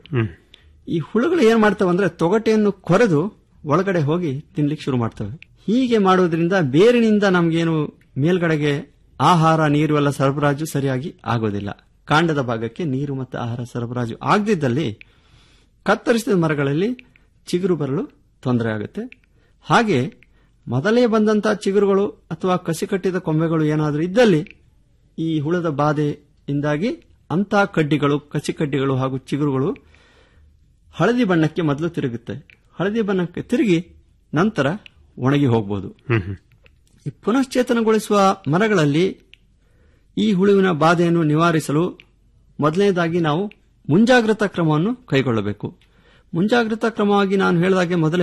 ಈ ಹುಳುಗಳು ಏನ್ ಮಾಡ್ತವೆ ಅಂದ್ರೆ ತೊಗಟೆಯನ್ನು ಕೊರೆದು ಒಳಗಡೆ ಹೋಗಿ ತಿನ್ಲಿಕ್ಕೆ ಶುರು ಮಾಡ್ತವೆ ಹೀಗೆ ಮಾಡುವುದರಿಂದ ಬೇರಿನಿಂದ ನಮಗೇನು ಮೇಲ್ಗಡೆಗೆ ಆಹಾರ ನೀರು ಎಲ್ಲ ಸರಬರಾಜು ಸರಿಯಾಗಿ ಆಗೋದಿಲ್ಲ ಕಾಂಡದ ಭಾಗಕ್ಕೆ ನೀರು ಮತ್ತು ಆಹಾರ ಸರಬರಾಜು ಆಗದಿದ್ದಲ್ಲಿ ಕತ್ತರಿಸಿದ ಮರಗಳಲ್ಲಿ ಚಿಗುರು ಬರಲು ತೊಂದರೆ ಆಗುತ್ತೆ ಹಾಗೆ ಮೊದಲೇ ಬಂದಂತಹ ಚಿಗುರುಗಳು ಅಥವಾ ಕಸಿ ಕಟ್ಟಿದ ಕೊಂಬೆಗಳು ಏನಾದರೂ ಇದ್ದಲ್ಲಿ ಈ ಹುಳದ ಬಾಧೆಯಿಂದಾಗಿ ಅಂತಹ ಕಡ್ಡಿಗಳು ಕಸಿ ಕಡ್ಡಿಗಳು ಹಾಗೂ ಚಿಗುರುಗಳು ಹಳದಿ ಬಣ್ಣಕ್ಕೆ ಮೊದಲು ತಿರುಗುತ್ತೆ ಹಳದಿ ಬಣ್ಣಕ್ಕೆ ತಿರುಗಿ ನಂತರ ಒಣಗಿ ಹೋಗಬಹುದು ಈ ಪುನಶ್ಚೇತನಗೊಳಿಸುವ ಮರಗಳಲ್ಲಿ ಈ ಹುಳುವಿನ ಬಾಧೆಯನ್ನು ನಿವಾರಿಸಲು ಮೊದಲನೇದಾಗಿ ನಾವು ಮುಂಜಾಗ್ರತಾ ಕ್ರಮವನ್ನು ಕೈಗೊಳ್ಳಬೇಕು ಮುಂಜಾಗ್ರತಾ ಕ್ರಮವಾಗಿ ನಾನು ಹೇಳಿದಾಗೆ ಮೊದಲೇ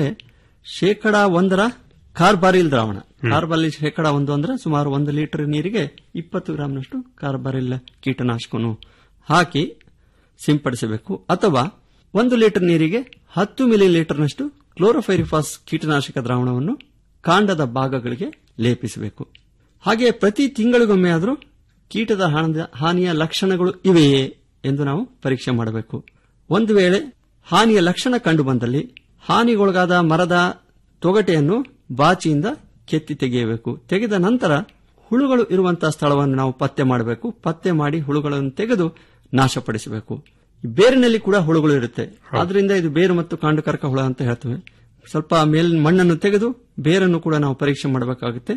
ಶೇಕಡ ಒಂದರ ಕಾರ್ಬಾರಿಲ್ ದ್ರಾವಣ ಕಾರ್ಬಾರಿಲ್ ಶೇಕಡ ಒಂದು ಅಂದ್ರೆ ಸುಮಾರು ಒಂದು ಲೀಟರ್ ನೀರಿಗೆ ಇಪ್ಪತ್ತು ಗ್ರಾಂನಷ್ಟು ಕಾರ್ಬಾರಿಲ್ ಕೀಟನಾಶಕವನ್ನು ಹಾಕಿ ಸಿಂಪಡಿಸಬೇಕು ಅಥವಾ ಒಂದು ಲೀಟರ್ ನೀರಿಗೆ ಹತ್ತು ಮಿಲಿ ಲೀಟರ್ನಷ್ಟು ಕ್ಲೋರೋಫೈರಿಫಾಸ್ ಕೀಟನಾಶಕ ದ್ರಾವಣವನ್ನು ಕಾಂಡದ ಭಾಗಗಳಿಗೆ ಲೇಪಿಸಬೇಕು ಹಾಗೆ ಪ್ರತಿ ತಿಂಗಳಿಗೊಮ್ಮೆ ಆದರೂ ಕೀಟದ ಹಾನದ- ಹಾನಿಯ ಲಕ್ಷಣಗಳು ಇವೆಯೇ ಎಂದು ನಾವು ಪರೀಕ್ಷೆ ಮಾಡಬೇಕು ಒಂದು ವೇಳೆ ಹಾನಿಯ ಲಕ್ಷಣ ಕಂಡು ಬಂದಲ್ಲಿ ಹಾನಿಗೊಳಗಾದ ಮರದ ತೊಗಟೆಯನ್ನು ಬಾಚಿಯಿಂದ ಕೆತ್ತಿ ತೆಗೆಯಬೇಕು ತೆಗೆದ ನಂತರ ಹುಳುಗಳು ಇರುವಂತಹ ಸ್ಥಳವನ್ನು ನಾವು ಪತ್ತೆ ಮಾಡಬೇಕು ಪತ್ತೆ ಮಾಡಿ ಹುಳುಗಳನ್ನು ತೆಗೆದು ನಾಶಪಡಿಸಬೇಕು ಈ ಬೇರಿನಲ್ಲಿ ಕೂಡ ಹುಳುಗಳು ಇರುತ್ತೆ ಆದ್ರಿಂದ ಇದು ಬೇರು ಮತ್ತು ಕಾಂಡುಕರ್ಕ ಹುಳ ಅಂತ ಹೇಳ್ತೇವೆ ಸ್ವಲ್ಪ ಮೇಲಿನ ಮಣ್ಣನ್ನು ತೆಗೆದು ಬೇರನ್ನು ಕೂಡ ನಾವು ಪರೀಕ್ಷೆ ಮಾಡಬೇಕಾಗುತ್ತೆ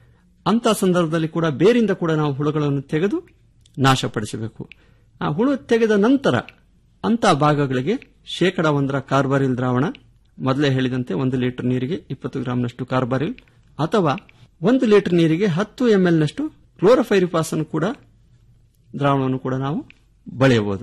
ಅಂತ ಸಂದರ್ಭದಲ್ಲಿ ಕೂಡ ಬೇರಿಂದ ಕೂಡ ನಾವು ಹುಳುಗಳನ್ನು ತೆಗೆದು ನಾಶಪಡಿಸಬೇಕು ಆ ಹುಳು ತೆಗೆದ ನಂತರ ಅಂತ ಭಾಗಗಳಿಗೆ ಶೇಕಡ ಒಂದರ ಕಾರ್ಬಾರಿಲ್ ದ್ರಾವಣ ಮೊದಲೇ ಹೇಳಿದಂತೆ ಒಂದು ಲೀಟರ್ ನೀರಿಗೆ ಇಪ್ಪತ್ತು ಗ್ರಾಂನಷ್ಟು ಕಾರ್ಬಾರಿಲ್ ಅಥವಾ ಒಂದು ಲೀಟರ್ ನೀರಿಗೆ ಹತ್ತು ಎಂಎಲ್ ನಷ್ಟು ಕ್ಲೋರೋಫೈರಿಫಾಸ್ ಅನ್ನು ಕೂಡ ದ್ರಾವಣವನ್ನು ಕೂಡ ನಾವು ಬಳೆಯಬಹುದು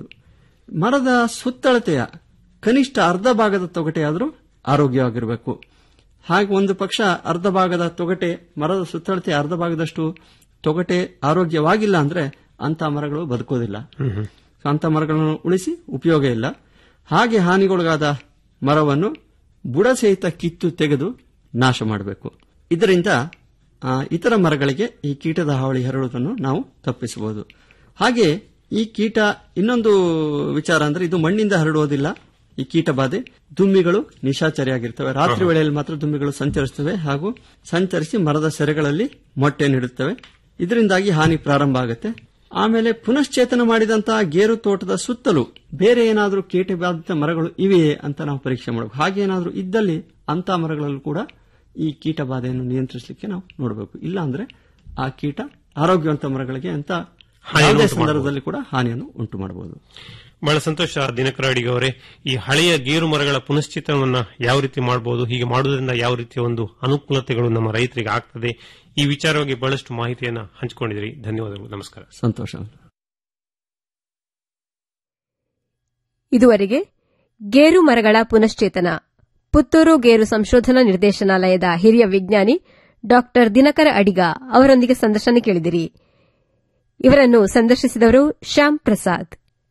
ಮರದ ಸುತ್ತಳತೆಯ ಕನಿಷ್ಠ ಅರ್ಧ ಭಾಗದ ತೊಗಟೆಯಾದರೂ ಆರೋಗ್ಯವಾಗಿರಬೇಕು ಹಾಗೆ ಒಂದು ಪಕ್ಷ ಅರ್ಧ ಭಾಗದ ತೊಗಟೆ ಮರದ ಸುತ್ತಳತೆ ಅರ್ಧ ಭಾಗದಷ್ಟು ತೊಗಟೆ ಆರೋಗ್ಯವಾಗಿಲ್ಲ ಅಂದ್ರೆ ಅಂತ ಮರಗಳು ಬದುಕೋದಿಲ್ಲ ಅಂತ ಮರಗಳನ್ನು ಉಳಿಸಿ ಉಪಯೋಗ ಇಲ್ಲ ಹಾಗೆ ಹಾನಿಗೊಳಗಾದ ಮರವನ್ನು ಬುಡ ಸಹಿತ ಕಿತ್ತು ತೆಗೆದು ನಾಶ ಮಾಡಬೇಕು ಇದರಿಂದ ಆ, ಇತರ ಮರಗಳಿಗೆ ಈ ಕೀಟದ ಹಾವಳಿ ಹರಡುವುದನ್ನು ನಾವು ತಪ್ಪಿಸಬಹುದು ಹಾಗೆ ಈ ಕೀಟ ಇನ್ನೊಂದು ವಿಚಾರ ಅಂದ್ರೆ ಇದು ಮಣ್ಣಿಂದ ಹರಡುವುದಿಲ್ಲ ಈ ಕೀಟ ಬಾಧೆ ದುಮ್ಮಿಗಳು ನಿಶಾಚರಿಯಾಗಿರ್ತವೆ ರಾತ್ರಿ ವೇಳೆಯಲ್ಲಿ ಮಾತ್ರ ದುಮ್ಮಿಗಳು ಸಂಚರಿಸುತ್ತವೆ ಹಾಗೂ ಸಂಚರಿಸಿ ಮರದ ಸೆರೆಗಳಲ್ಲಿ ಮೊಟ್ಟೆ ನೀಡುತ್ತವೆ ಇದರಿಂದಾಗಿ ಹಾನಿ ಪ್ರಾರಂಭ ಆಗುತ್ತೆ ಆಮೇಲೆ ಪುನಶ್ಚೇತನ ಮಾಡಿದಂತಹ ಗೇರು ತೋಟದ ಸುತ್ತಲೂ ಬೇರೆ ಏನಾದರೂ ಕೀಟ ಬಾಧಿತ ಮರಗಳು ಇವೆಯೇ ಅಂತ ನಾವು ಪರೀಕ್ಷೆ ಮಾಡಬೇಕು ಹಾಗೆ ಏನಾದರೂ ಇದ್ದಲ್ಲಿ ಅಂತ ಮರಗಳಲ್ಲೂ ಕೂಡ ಈ ಕೀಟ ಬಾಧೆಯನ್ನು ನಿಯಂತ್ರಿಸಲಿಕ್ಕೆ ನಾವು ನೋಡಬೇಕು ಇಲ್ಲ ಅಂದ್ರೆ ಆ ಕೀಟ ಆರೋಗ್ಯವಂತ ಮರಗಳಿಗೆ ಅಂತ ಹಾನಿಯನ್ನು ಯಾವುದೇ ಉಂಟು ಸಂದರ್ಭದಲ್ಲಿ ಕೂಡ ಹಾನಿಯನ್ನು ಉಂಟು ಮಾಡಬಹುದು ಬಹಳ ಸಂತೋಷ ದಿನಕರ ಅಡಿಗೆ ಅವರೇ ಈ ಹಳೆಯ ಗೇರು ಮರಗಳ ಪುನಶ್ಚಿತನವನ್ನ ಯಾವ ರೀತಿ ಮಾಡಬಹುದು ಹೀಗೆ ಮಾಡುವುದರಿಂದ ಯಾವ ರೀತಿಯ ಒಂದು ಅನುಕೂಲತೆಗಳು ನಮ್ಮ ರೈತರಿಗೆ ಆಗ್ತದೆ ಈ ವಿಚಾರವಾಗಿ ಬಹಳಷ್ಟು ಮಾಹಿತಿಯನ್ನ ಹಂಚಿಕೊಂಡಿದ್ರಿ ಧನ್ಯವಾದಗಳು ನಮಸ್ಕಾರ ಸಂತೋಷ ಇದುವರೆಗೆ ಗೇರು ಮರಗಳ ಪುನಶ್ಚೇತನ ಪುತ್ತೂರು ಗೇರು ಸಂಶೋಧನಾ ನಿರ್ದೇಶನಾಲಯದ ಹಿರಿಯ ವಿಜ್ಞಾನಿ ಡಾ ದಿನಕರ ಅಡಿಗ ಅವರೊಂದಿಗೆ ಸಂದರ್ಶನ ಕೇಳಿದಿರಿ ಇವರನ್ನು ಸಂದರ್ಶಿಸಿದವರು ಶ್ಯಾಮ್ ಪ್ರಸಾದ್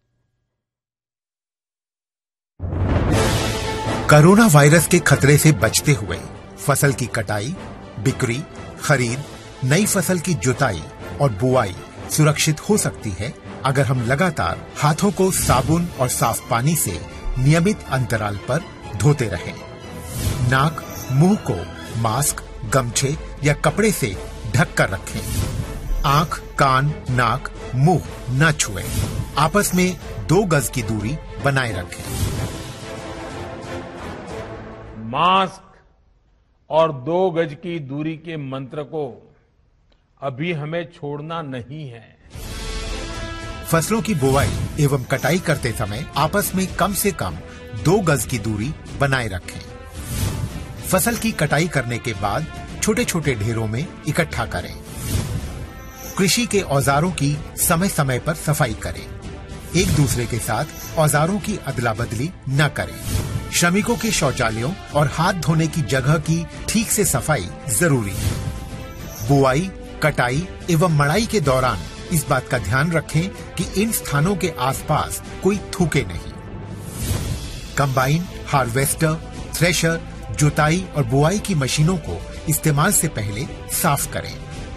कोरोना वायरस के खतरे से बचते हुए फसल की कटाई बिक्री खरीद नई फसल की जुताई और बुआई सुरक्षित हो सकती है अगर हम लगातार हाथों को साबुन और साफ पानी से नियमित अंतराल पर धोते रहें। नाक मुंह को मास्क गमछे या कपड़े से ढक कर रखें आंख कान नाक मुंह न छुएं। आपस में दो गज की दूरी बनाए रखें मास्क और दो गज की दूरी के मंत्र को अभी हमें छोड़ना नहीं है फसलों की बुवाई एवं कटाई करते समय आपस में कम से कम दो गज की दूरी बनाए रखें फसल की कटाई करने के बाद छोटे छोटे ढेरों में इकट्ठा करें कृषि के औजारों की समय समय पर सफाई करें एक दूसरे के साथ औजारों की अदला बदली न करें श्रमिकों के शौचालयों और हाथ धोने की जगह की ठीक से सफाई जरूरी है बुआई कटाई एवं मड़ाई के दौरान इस बात का ध्यान रखें कि इन स्थानों के आसपास कोई थूके नहीं कंबाइन हार्वेस्टर थ्रेशर जुताई और बुआई की मशीनों को इस्तेमाल से पहले साफ करें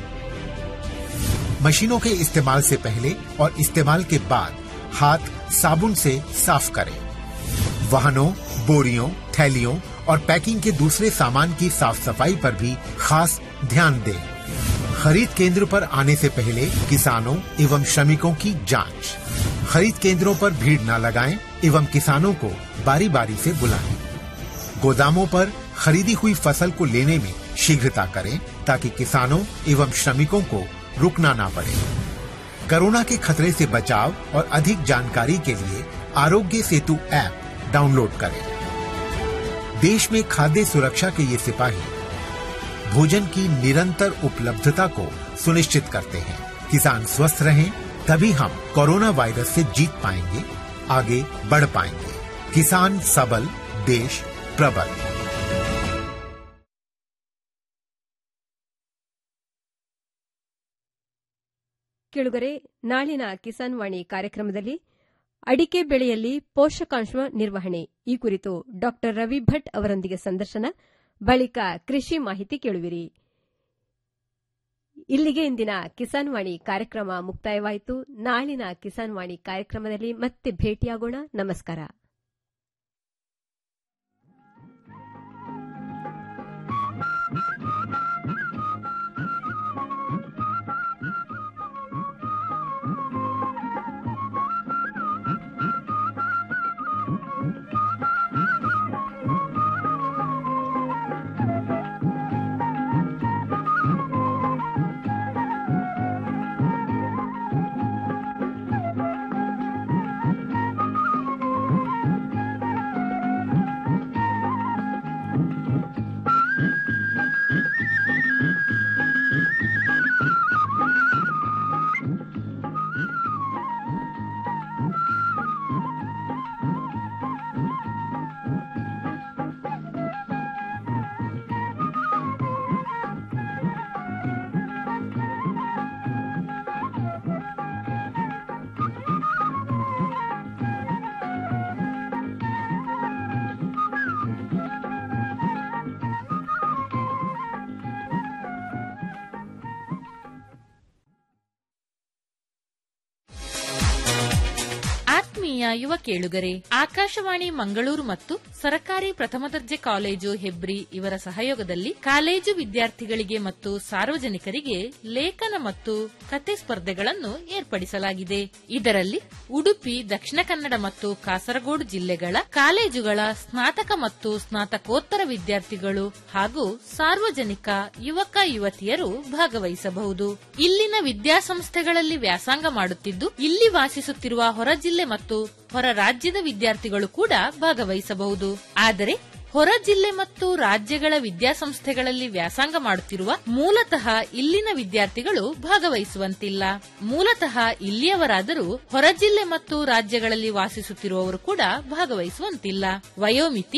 मशीनों के इस्तेमाल से पहले और इस्तेमाल के बाद हाथ साबुन से साफ करें वाहनों बोरियों थैलियों और पैकिंग के दूसरे सामान की साफ सफाई पर भी खास ध्यान दें खरीद केंद्र पर आने से पहले किसानों एवं श्रमिकों की जांच खरीद केंद्रों पर भीड़ न लगाएं एवं किसानों को बारी बारी से बुलाएं गोदामों पर खरीदी हुई फसल को लेने में शीघ्रता करें ताकि किसानों एवं श्रमिकों को रुकना ना पड़े कोरोना के खतरे से बचाव और अधिक जानकारी के लिए आरोग्य सेतु ऐप डाउनलोड करें देश में खाद्य सुरक्षा के ये सिपाही भोजन की निरंतर उपलब्धता को सुनिश्चित करते हैं किसान स्वस्थ रहें तभी हम कोरोना वायरस से जीत पाएंगे आगे बढ़ पाएंगे किसान सबल देश प्रबल ಕೇಳುಗರೆ ನಾಳಿನ ಕಿಸಾನ್ ವಾಣಿ ಕಾರ್ಯಕ್ರಮದಲ್ಲಿ ಅಡಿಕೆ ಬೆಳೆಯಲ್ಲಿ ಪೋಷಕಾಂಶ ನಿರ್ವಹಣೆ ಈ ಕುರಿತು ಡಾ ರವಿ ಭಟ್ ಅವರೊಂದಿಗೆ ಸಂದರ್ಶನ ಬಳಿಕ ಕೃಷಿ ಮಾಹಿತಿ ಕೇಳುವಿರಿ ಇಲ್ಲಿಗೆ ಇಂದಿನ ಕಿಸಾನ್ ವಾಣಿ ಕಾರ್ಯಕ್ರಮ ಮುಕ್ತಾಯವಾಯಿತು ನಾಳಿನ ಕಿಸಾನ್ ವಾಣಿ ಕಾರ್ಯಕ್ರಮದಲ್ಲಿ ಮತ್ತೆ ಭೇಟಿಯಾಗೋಣ ನಮಸ್ಕಾರ ಆತ್ಮೀಯ ಯುವ ಕೇಳುಗರೆ ಆಕಾಶವಾಣಿ ಮಂಗಳೂರು ಮತ್ತು ಸರಕಾರಿ ಪ್ರಥಮ ದರ್ಜೆ ಕಾಲೇಜು ಹೆಬ್ರಿ ಇವರ ಸಹಯೋಗದಲ್ಲಿ ಕಾಲೇಜು ವಿದ್ಯಾರ್ಥಿಗಳಿಗೆ ಮತ್ತು ಸಾರ್ವಜನಿಕರಿಗೆ ಲೇಖನ ಮತ್ತು ಕತೆ ಸ್ಪರ್ಧೆಗಳನ್ನು ಏರ್ಪಡಿಸಲಾಗಿದೆ ಇದರಲ್ಲಿ ಉಡುಪಿ ದಕ್ಷಿಣ ಕನ್ನಡ ಮತ್ತು ಕಾಸರಗೋಡು ಜಿಲ್ಲೆಗಳ ಕಾಲೇಜುಗಳ ಸ್ನಾತಕ ಮತ್ತು ಸ್ನಾತಕೋತ್ತರ ವಿದ್ಯಾರ್ಥಿಗಳು ಹಾಗೂ ಸಾರ್ವಜನಿಕ ಯುವಕ ಯುವತಿಯರು ಭಾಗವಹಿಸಬಹುದು ಇಲ್ಲಿನ ವಿದ್ಯಾಸಂಸ್ಥೆಗಳಲ್ಲಿ ವ್ಯಾಸಂಗ ಮಾಡುತ್ತಿದ್ದು ಇಲ್ಲಿ ವಾಸಿಸುತ್ತಿರುವ ಹೊರ ಜಿಲ್ಲೆ ಮತ್ತು ಹೊರ ರಾಜ್ಯದ ವಿದ್ಯಾರ್ಥಿಗಳು ಕೂಡ ಭಾಗವಹಿಸಬಹುದು ಆದರೆ ಹೊರ ಜಿಲ್ಲೆ ಮತ್ತು ರಾಜ್ಯಗಳ ವಿದ್ಯಾಸಂಸ್ಥೆಗಳಲ್ಲಿ ವ್ಯಾಸಂಗ ಮಾಡುತ್ತಿರುವ ಮೂಲತಃ ಇಲ್ಲಿನ ವಿದ್ಯಾರ್ಥಿಗಳು ಭಾಗವಹಿಸುವಂತಿಲ್ಲ ಮೂಲತಃ ಇಲ್ಲಿಯವರಾದರೂ ಹೊರ ಜಿಲ್ಲೆ ಮತ್ತು ರಾಜ್ಯಗಳಲ್ಲಿ ವಾಸಿಸುತ್ತಿರುವವರು ಕೂಡ ಭಾಗವಹಿಸುವಂತಿಲ್ಲ ವಯೋಮಿತಿ